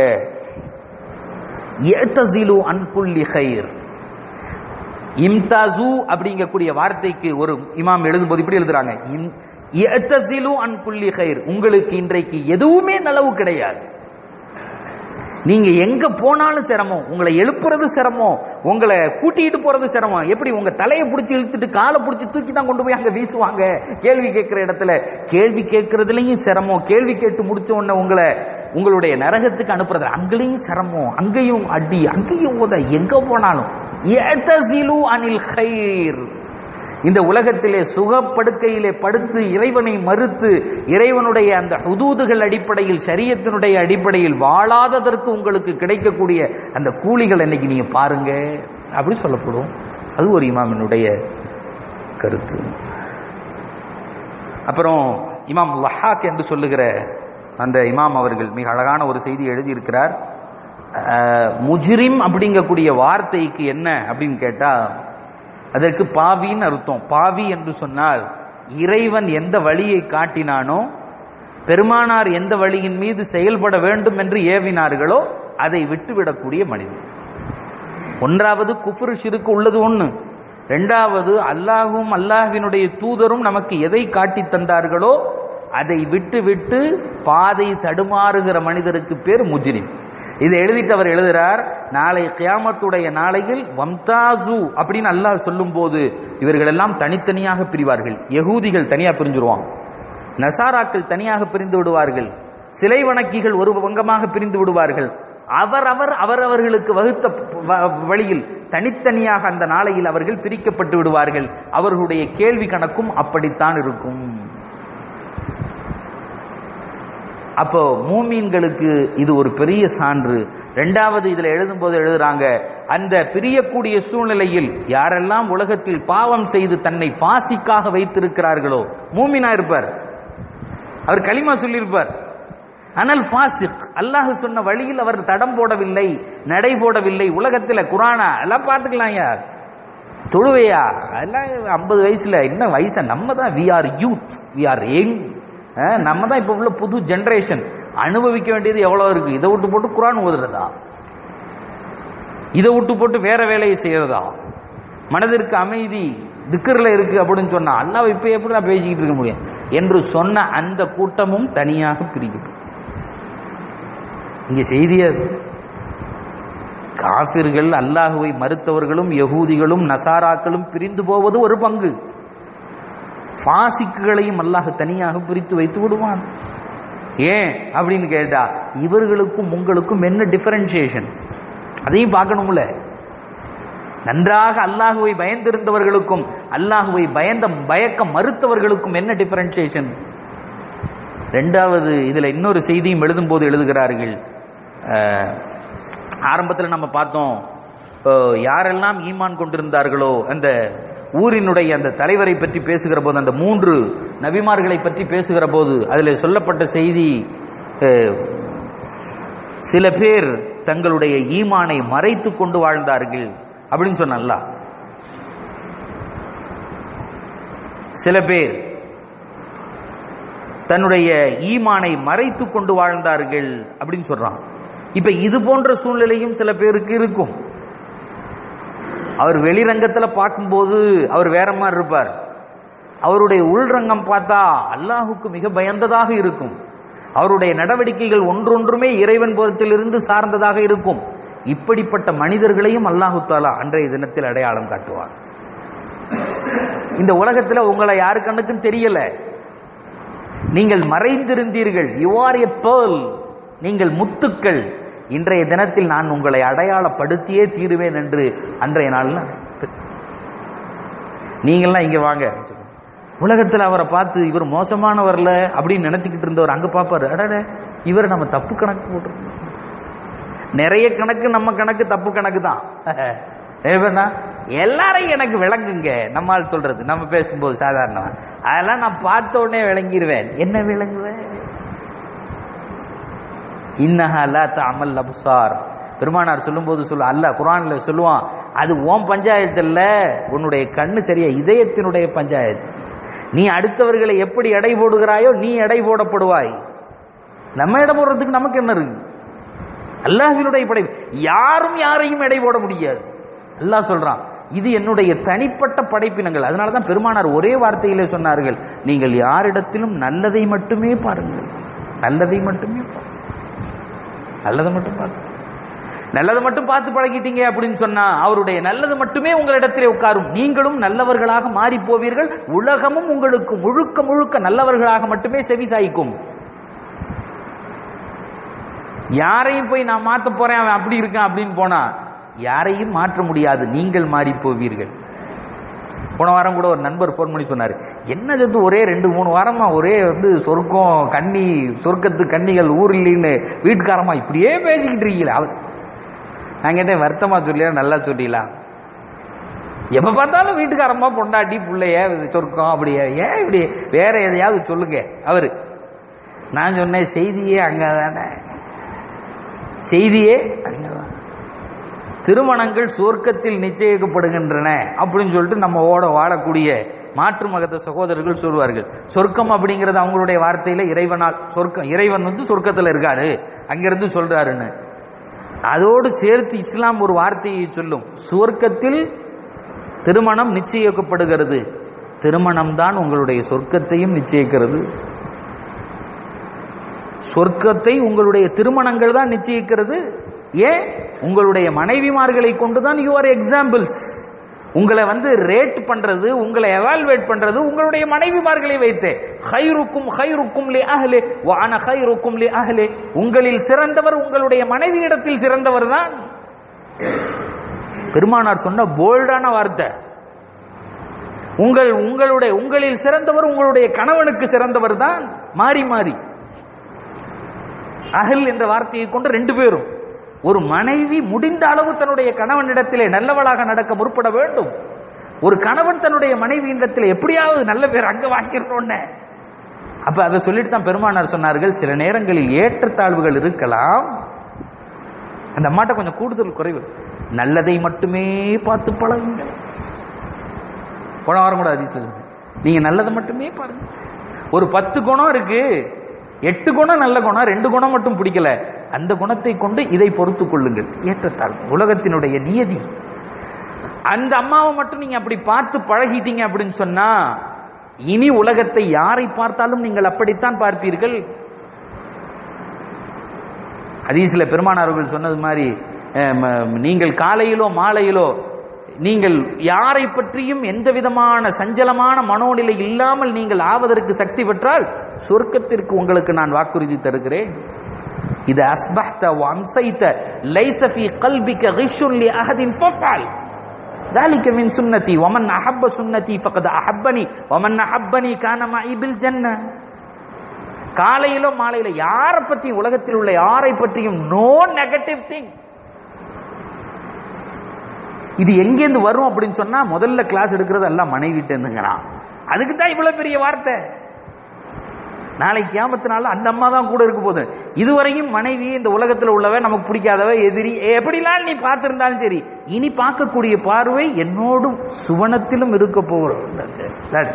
எத்தசிலு அன்குல்லி ஹைர் இம்தாசு அப்படிங்கக்கூடிய வார்த்தைக்கு ஒரு இமாம் எழுதும்போது இப்படி எழுதுறாங்க இம் எத்தசிலு அன்குல்லி ஹைர் உங்களுக்கு இன்றைக்கு எதுவுமே நலவு கிடையாது நீங்க எங்க போனாலும் சிரமம் உங்களை எழுப்புறது சிரமம் உங்களை கூட்டிட்டு போறது சிரமம் எப்படி உங்க தலையை பிடிச்சி இழுத்துட்டு காலை பிடிச்சி தூக்கி தான் கொண்டு போய் அங்க வீசுவாங்க கேள்வி கேட்கிற இடத்துல கேள்வி கேட்கறதுலயும் சிரமம் கேள்வி கேட்டு முடிச்ச உடனே உங்களை உங்களுடைய நரகத்துக்கு அனுப்புறது அங்கேயும் சிரமம் அங்கேயும் அடி அங்கேயும் உத எங்க போனாலும் ஏத்தசிலு அனில் ஹைர் இந்த உலகத்திலே சுகப்படுக்கையிலே படுத்து இறைவனை மறுத்து இறைவனுடைய அந்த ஹுதூதுகள் அடிப்படையில் சரியத்தினுடைய அடிப்படையில் வாழாததற்கு உங்களுக்கு கிடைக்கக்கூடிய அந்த கூலிகள் இன்னைக்கு நீங்க பாருங்க அப்படி சொல்லப்படும் அது ஒரு இமாமினுடைய கருத்து அப்புறம் இமாம் லஹாக் என்று சொல்லுகிற அந்த இமாம் அவர்கள் மிக அழகான ஒரு செய்தி எழுதியிருக்கிறார் அஹ், முஜ்ரிம் அப்படிங்கக்கூடிய வார்த்தைக்கு என்ன அப்படின்னு கேட்டா அதற்கு பாவின்னு அர்த்தம் பாவி என்று சொன்னால் இறைவன் எந்த வழியை காட்டினானோ பெருமானார் எந்த வழியின் மீது செயல்பட வேண்டும் என்று ஏவினார்களோ அதை விட்டுவிடக்கூடிய மனிதன் ஒன்றாவது குஃபுரு ஷிருக்கு உள்ளது ஒண்ணு ரெண்டாவது அல்லாஹும் அல்லாஹ்வினுடைய தூதரும் நமக்கு எதை காட்டி தந்தார்களோ அதை விட்டு விட்டு பாதை தடுமாறுகிற மனிதருக்கு பேர் முஜ்ரிம் இதை எழுதிட்டு அவர் எழுதுறார் நாளை கியாமத்துடைய நாளையில் வம்தாசு அப்படின்னு அல்லாஹ் சொல்லும்போது இவர்கள் எல்லாம் தனித்தனியாக பிரிவார்கள் யகூதிகள் தனியா பிரிஞ்சிருவாங்க நசாராக்கள் தனியாக பிரிந்து விடுவார்கள் சிலை வணக்கிகள் ஒரு பங்கமாக பிரிந்து விடுவார்கள் அவரவர் அவரவர்களுக்கு வகுத்த வ- வழியில் தனித்தனியாக அந்த நாளையில் அவர்கள் பிரிக்கப்பட்டு விடுவார்கள் அவர்களுடைய கேள்வி கணக்கும் அப்படித்தான் இருக்கும் அப்போ மூமீன்களுக்கு இது ஒரு பெரிய சான்று ரெண்டாவது இதுல எழுதும்போது எழுதுறாங்க அந்த பிரியக்கூடிய சூழ்நிலையில் யாரெல்லாம் உலகத்தில் பாவம் செய்து தன்னை பாசிக்காக வைத்திருக்கிறார்களோ மூமினா இருப்பார் அவர் களிமா சொல்லியிருப்பார் ஆனால் பாசிக் அல்லாஹ் சொன்ன வழியில் அவர் தடம் போடவில்லை நடை போடவில்லை உலகத்துல குரானா எல்லாம் பார்த்துக்கலாம் யார் தொழுவையா அதெல்லாம் ஐம்பது வயசுல என்ன வயசா நம்ம தான் we are youth we are young நம்ம தான் இப்போ உள்ள புது ஜெனரேஷன் அனுபவிக்க வேண்டியது எவ்வளவு இருக்கு இதை விட்டு போட்டு குரான் ஓதுறதா இதை விட்டு போட்டு வேற வேலையை செய்யறதா மனதிற்கு அமைதி திக்கரில் இருக்கு அப்படின்னு சொன்னா அல்லாஹ் இப்ப எப்படி நான் பேசிக்கிட்டு இருக்க முடியும் என்று சொன்ன அந்த கூட்டமும் தனியாக பிரிக்கும் இங்க செய்திய காபிர்கள் அல்லாஹுவை மறுத்தவர்களும் யகூதிகளும் நசாராக்களும் பிரிந்து போவது ஒரு பங்கு பாசிக்குகளையும் அல்லாஹ் தனியாக பிரித்து வைத்து விடுவான் ஏன் அப்படின்னு கேட்டா இவர்களுக்கும் உங்களுக்கும் என்ன டிஃபரன்சியேஷன் அதையும் பார்க்கணும்ல நன்றாக அல்லாஹுவை பயந்திருந்தவர்களுக்கும் அல்லாஹுவை பயந்த பயக்க மறுத்தவர்களுக்கும் என்ன டிஃபரன்சியேஷன் ரெண்டாவது இதுல இன்னொரு செய்தியும் எழுதும்போது எழுதுகிறார்கள் ஆரம்பத்தில் நம்ம பார்த்தோம் யாரெல்லாம் ஈமான் கொண்டிருந்தார்களோ அந்த ஊரினுடைய அந்த தலைவரை பற்றி பேசுகிற போது அந்த மூன்று நபிமார்களை பற்றி பேசுகிற போது அதில் சொல்லப்பட்ட செய்தி சில பேர் தங்களுடைய ஈமானை மறைத்து கொண்டு வாழ்ந்தார்கள் அப்படின்னு சொன்னல்ல சில பேர் தன்னுடைய ஈமானை மறைத்து கொண்டு வாழ்ந்தார்கள் அப்படின்னு சொல்றான் இப்ப இது போன்ற சூழ்நிலையும் சில பேருக்கு இருக்கும் அவர் வெளிரங்கத்துல பார்க்கும்போது அவர் வேற மாதிரி இருப்பார் அவருடைய உள்ரங்கம் பார்த்தா அல்லாஹுக்கு மிக பயந்ததாக இருக்கும் அவருடைய நடவடிக்கைகள் ஒன்றொன்றுமே இறைவன் புறத்திலிருந்து சார்ந்ததாக இருக்கும் இப்படிப்பட்ட மனிதர்களையும் அல்லாஹு தாலா அன்றைய தினத்தில் அடையாளம் காட்டுவார் இந்த உலகத்துல உங்களை யாரு கண்ணுக்கும் தெரியல நீங்கள் மறைந்திருந்தீர்கள் யூ ஆர் எ பேர்ல் நீங்கள் முத்துக்கள் இன்றைய தினத்தில் நான் உங்களை அடையாளப்படுத்தியே தீருவேன் என்று அன்றைய நாள்ல நீங்கள்லாம் இங்க வாங்க உலகத்தில் அவரை பார்த்து இவர் மோசமானவர்ல அப்படின்னு நினைச்சுக்கிட்டு இருந்தவர் அங்க பார்ப்பாரு அடட இவர் நம்ம தப்பு கணக்கு போட்டிருக்கோம் நிறைய கணக்கு நம்ம கணக்கு தப்பு கணக்கு தான் ஏன்னா எல்லாரையும் எனக்கு விளங்குங்க நம்மால் சொல்றது நம்ம பேசும்போது சாதாரணமா அதெல்லாம் நான் பார்த்த உடனே விளங்கிடுவேன் என்ன விளங்குவேன் இன்னஹலா தாமல் அபுசார் பெருமானார் சொல்லும்போது சொல்ல அல்ல குரான்ல சொல்லுவான் அது ஓம் பஞ்சாயத்து இல்ல உன்னுடைய கண்ணு சரியா இதயத்தினுடைய பஞ்சாயத்து நீ அடுத்தவர்களை எப்படி எடை போடுகிறாயோ நீ எடை போடப்படுவாய் நம்ம எடை போடுறதுக்கு நமக்கு என்ன இருக்கு அல்லாஹினுடைய படை யாரும் யாரையும் எடை போட முடியாது அல்லாஹ் சொல்றான் இது என்னுடைய தனிப்பட்ட படைப்பினங்கள் அதனாலதான் பெருமானார் ஒரே வார்த்தையிலே சொன்னார்கள் நீங்கள் யாரிடத்திலும் நல்லதை மட்டுமே பாருங்கள் நல்லதை மட்டுமே பாருங்கள் நல்லதை மட்டும் பார்த்து நல்லதை மட்டும் பார்த்து பழகிட்டீங்க அப்படின்னு சொன்னா அவருடைய நல்லது மட்டுமே உங்களிடத்திலே உட்காரும் நீங்களும் நல்லவர்களாக மாறி போவீர்கள் உலகமும் உங்களுக்கு முழுக்க முழுக்க நல்லவர்களாக மட்டுமே செவி சாய்க்கும் யாரையும் போய் நான் மாத்த போறேன் அவன் அப்படி இருக்கான் அப்படின்னு போனா யாரையும் மாற்ற முடியாது நீங்கள் மாறி போவீர்கள் போன வாரம் கூட ஒரு நண்பர் ஃபோன் பண்ணி சொன்னார் என்னது இது ஒரே ரெண்டு மூணு வாரமா ஒரே வந்து சொர்க்கம் கன்னி சொர்க்கத்து கன்னிகள் ஊர் இல்லைன்னு வீட்டுக்காரமா இப்படியே பேசிக்கிட்டு இருக்கீங்களா அவர் நான் கேட்டேன் வருத்தமா சொல்லியா நல்லா சொல்லிடலா எப்ப பார்த்தாலும் வீட்டுக்காரமா பொண்டாட்டி பிள்ளைய சொர்க்கம் அப்படியே ஏன் இப்படி வேற எதையாவது சொல்லுங்க அவரு நான் சொன்னேன் செய்தியே அங்கதானே செய்தியே அங்கதான் திருமணங்கள் சொர்க்கத்தில் நிச்சயிக்கப்படுகின்றன அப்படின்னு சொல்லிட்டு நம்ம ஓட வாழக்கூடிய மாற்று மகத்த சகோதரர்கள் சொல்வார்கள் சொர்க்கம் அப்படிங்கிறது அவங்களுடைய வார்த்தையில இறைவனால் சொர்க்கம் இறைவன் வந்து சொர்க்கத்தில் இருக்காரு அங்கிருந்து சொல்றாருன்னு அதோடு சேர்த்து இஸ்லாம் ஒரு வார்த்தையை சொல்லும் சொர்க்கத்தில் திருமணம் நிச்சயிக்கப்படுகிறது திருமணம் தான் உங்களுடைய சொர்க்கத்தையும் நிச்சயிக்கிறது சொர்க்கத்தை உங்களுடைய திருமணங்கள் தான் நிச்சயிக்கிறது ஏன் உங்களுடைய மனைவிமார்களை கொண்டுதான் யூ ஆர் எக்ஸாம்பிள்ஸ் உங்களை வந்து ரேட் பண்றது உங்களை எவால்வேட் பண்றது உங்களுடைய மனைவிமார்களை வைத்து ஹைருக்கும் ஹைருக்கும் லி அஹ்லே வான ஹைருக்கும் லி அஹ்லே உங்களில் சிறந்தவர் உங்களுடைய மனைவியிடத்தில் சிறந்தவர் தான் பெருமானார் சொன்ன போல்டான வார்த்தை உங்கள் உங்களுடைய உங்களில் சிறந்தவர் உங்களுடைய கணவனுக்கு சிறந்தவர் தான் மாறி மாறி அகல் என்ற வார்த்தையை கொண்டு ரெண்டு பேரும் ஒரு மனைவி முடிந்த அளவு தன்னுடைய கணவனிடத்திலே நல்லவளாக நடக்க முற்பட வேண்டும் ஒரு கணவன் தன்னுடைய மனைவியிடத்தில் எப்படியாவது நல்ல பேர் அங்க வாங்கிடணும்னு அப்ப அதை சொல்லிட்டு தான் பெருமானார் சொன்னார்கள் சில நேரங்களில் ஏற்றத்தாழ்வுகள் இருக்கலாம் அந்த அம்மாட்ட கொஞ்சம் கூடுதல் குறைவு நல்லதை மட்டுமே பார்த்து பழகுங்க போன வாரம் கூட அதிசயம் இருக்கு. நீங்க நல்லதை மட்டுமே பாருங்க ஒரு பத்து குணம் இருக்கு எட்டு குணம் நல்ல குணம் ரெண்டு குணம் மட்டும் பிடிக்கல அந்த குணத்தை கொண்டு இதை பொறுத்துக் கொள்ளுங்கள் ஏற்றத்தாழ்வு உலகத்தினுடைய நியதி அந்த அம்மாவை மட்டும் நீங்க அப்படி பார்த்து பழகிட்டீங்க அப்படின்னு சொன்னா இனி உலகத்தை யாரை பார்த்தாலும் நீங்கள் அப்படித்தான் பார்ப்பீர்கள் ஹதீஸ்ல பெருமானார்கள் சொன்னது மாதிரி அஹ், ம- நீங்கள் காலையிலோ மாலையிலோ நீங்கள் யாரை பற்றியும் எந்த விதமான சஞ்சலமான மனோநிலை இல்லாமல் நீங்கள் ஆவதற்கு சக்தி பெற்றால் சொர்க்கத்திற்கு உங்களுக்கு நான் வாக்குறுதி தருகிறேன் இது அஸ்பஹ்த வம்சைத்த லைஸ ஃபீ கல்பிக கிஷுன் லி அஹதின் ஃபஃபால் ذلك من سنتي ومن أحب سنتي فقد أحبني ومن أحبني كان معي بالجنة காலையிலோ மாலையில யாரை பற்றியும் உலகத்தில் உள்ள யாரை பற்றியும் நோ நெகட்டிவ் திங் இது எங்கேருந்து வரும் அப்படின்னு சொன்னா முதல்ல கிளாஸ் எடுக்கிறது எல்லாம் மனைவிட்டு இருந்துங்கிறான் அதுக்கு தான் இவ்வளவு பெரிய வார்த்தை நாளைக்கு கியாமத்தினால அந்த அம்மா தான் கூட இருக்க போகுது இதுவரையும் மனைவி இந்த உலகத்தில் உள்ளவ நமக்கு பிடிக்காதவ எதிரி எப்படிலாம் நீ பார்த்திருந்தாலும் சரி இனி பார்க்கக்கூடிய பார்வை என்னோடும் சுவனத்திலும் இருக்க போகிறது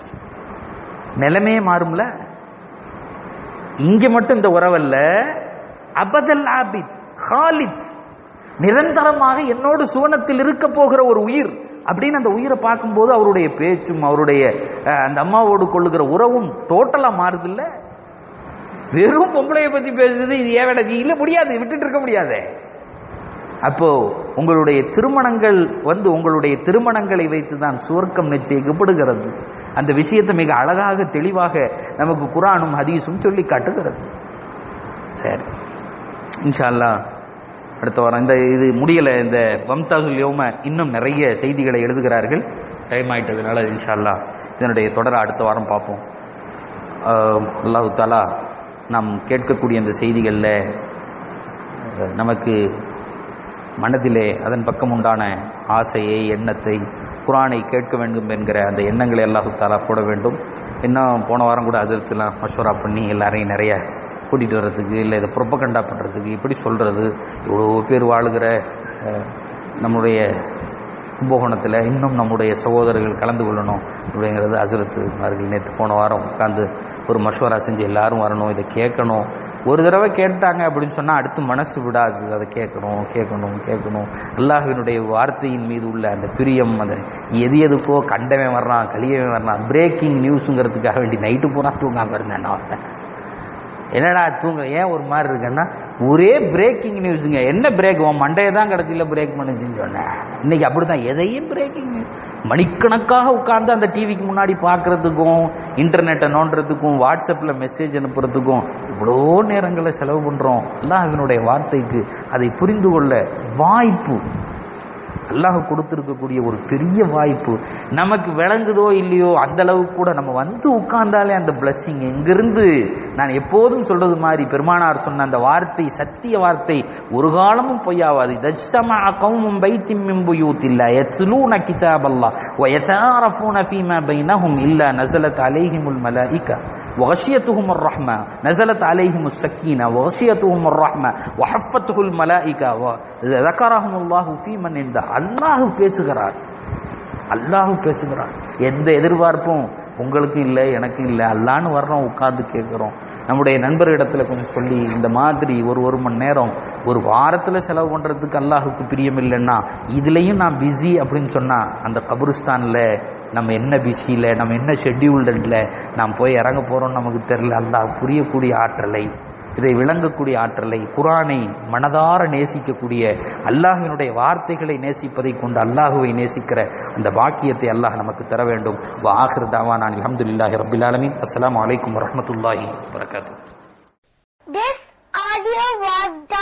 நிலைமையே மாறும்ல இங்க மட்டும் இந்த உறவல்ல அபதல் ஆபித் ஹாலித் நிரந்தரமாக என்னோடு சுவனத்தில் இருக்க போகிற ஒரு உயிர் அப்படின்னு அந்த உயிரை பார்க்கும்போது அவருடைய பேச்சும் அவருடைய அஹ், அந்த அம்மாவோடு கொள்ளுகிற உறவும் டோட்டலா மாறுது இல்ல வெறும் பொம்பளைய பத்தி பேசுறது இது ஏன் வேலை இல்ல முடியாது விட்டுட்டு இருக்க முடியாதே அப்போ உங்களுடைய திருமணங்கள் வந்து உங்களுடைய திருமணங்களை வைத்து தான் சுவர்க்கம் நிச்சயிக்கப்படுகிறது அந்த விஷயத்தை மிக அழகாக தெளிவாக நமக்கு குரானும் ஹதீஸும் சொல்லி காட்டுகிறது சரி இன்ஷா அல்லாஹ் அடுத்த வாரம் இந்த இது முடியல இந்த வம்தாசுல் யோம இன்னும் நிறைய செய்திகளை எழுதுகிறார்கள் டைம் ஆயிட்டதுனால இன்ஷா அல்லாஹ் இதனுடைய தொடரை அடுத்த வாரம் பார்ப்போம் ஆஹ் அல்லாஹு தாலா நாம் கேட்கக்கூடிய இந்த செய்திகளில் அஹ், நமக்கு மனதிலே அதன் பக்கம் உண்டான ஆசையை எண்ணத்தை குரானை கேட்க வேண்டும் என்கிற அந்த எண்ணங்களை அல்லாஹு தாலா போட வேண்டும் இன்னும் போன வாரம் கூட அதிர்த்துலாம் மஷூரா பண்ணி எல்லாரையும் நிறைய கூட்டிகிட்டு வர்றதுக்கு இல்லை இதை புறப்பகண்டா பண்ணுறதுக்கு இப்படி சொல்கிறது இவ்வளோ பேர் வாழுகிற அஹ், நம்முடைய கும்பகோணத்தில் இன்னும் நம்முடைய சகோதரர்கள் கலந்து கொள்ளணும் அப்படிங்கிறது அசரத்து அவர்கள் நேற்று போன வாரம் உட்காந்து ஒரு மஷூரா செஞ்சு எல்லாரும் வரணும் இதை கேட்கணும் ஒரு தடவை கேட்டாங்க அப்படின்னு சொன்னால் அடுத்து மனசு விடாது அதை கேட்கணும் கேட்கணும் கேட்கணும் அல்லாஹ்வினுடைய வார்த்தையின் மீது உள்ள அந்த பிரியம் அந்த எது எதுக்கோ கண்டவன் வர்றான் கலியவன் வர்றான் பிரேக்கிங் நியூஸுங்கிறதுக்காக வேண்டி நைட்டு பூரா தூங்காம இருந்தேன் நான் ஒருத்தன். என்னடா தூங்க ஏன் ஒரு மாதிரி இருக்குன்னா ஒரே பிரேக்கிங் நியூஸுங்க என்ன பிரேக் உன் மண்டையை தான் கடைசியில் பிரேக் பண்ணுச்சுன்னு சொன்னேன் இன்னைக்கு அப்படிதான் எதையும் பிரேக்கிங் நியூஸ் மணிக்கணக்காக உட்கார்ந்து அந்த டிவிக்கு முன்னாடி பார்க்கறதுக்கும் இன்டர்நெட்டை நோண்டுறதுக்கும் வாட்ஸ்அப்பில் மெசேஜ் அனுப்புறதுக்கும் இவ்வளோ நேரங்களை செலவு பண்ணுறோம் அல்லாஹ்வினுடைய வார்த்தைக்கு அதை புரிந்து கொள்ள வாய்ப்பு அல்லாஹ் கொடுத்திருக்கக்கூடிய ஒரு பெரிய வாய்ப்பு நமக்கு விளங்குதோ இல்லையோ அந்த அளவுக்கு கூட நம்ம வந்து உட்கார்ந்தாலே அந்த blessing எங்கிருந்து நான் எப்போதும் சொல்றது மாதிரி பெருமானார் சொன்ன அந்த வார்த்தை சத்திய வார்த்தை ஒரு காலமும் பொய்யாவாது தஜ்தமா கௌமும் பைத்திம் மின் புயூத்தில்லா யத்லூன கிதாபல்லாஹ் வ யதாரஃபூன ஃபீமா பைனஹும் இல்லா நஸலத் அலைஹிமுல் மலாயிகா وغشيتهم الرحمة نزلت عليهم السكينة وغشيتهم الرحمة وحفته الملائكة وذكرهم الله في من عند அல்லாஹ் பேசுகிறார் அல்லாஹ் பேசுகிறார் எந்த எதிர்பார்ப்பும் உங்களுக்கு இல்லை எனக்கு இல்லை அல்லான்னு வர்றோம் உட்கார்ந்து கேட்குறோம் நம்முடைய நண்பர்களிடத்துல கொஞ்சம் சொல்லி இந்த மாதிரி ஒரு ஒரு மணி நேரம் ஒரு வாரத்தில் செலவு பண்ணுறதுக்கு அல்லாஹுக்கு பிரியம் இல்லைன்னா இதுலேயும் நான் பிஸி அப்படின்னு சொன்னால் அந்த கபருஸ்தானில் நம்ம என்ன பிஸியில் நம்ம என்ன ஷெட்யூல்டில் நாம் போய் இறங்க போகிறோம் நமக்கு தெரியல அல்லாஹ் புரியக்கூடிய ஆற்றலை இதை விளங்கக்கூடிய ஆற்றலை குரானை மனதார நேசிக்கக்கூடிய அல்லாஹ்வினுடைய வார்த்தைகளை நேசிப்பதை கொண்டு அல்லாஹுவை நேசிக்கிற அந்த பாக்கியத்தை அல்லாஹ் நமக்கு தர வேண்டும் வாஹிர் தாவானான் அல்ஹம்துலில்லாஹி ரப்பில் ஆலமீன் அஸ்ஸலாமு அலைக்கும் வரஹ்மத்துல்லாஹி வரகாத்துஹு This audio was done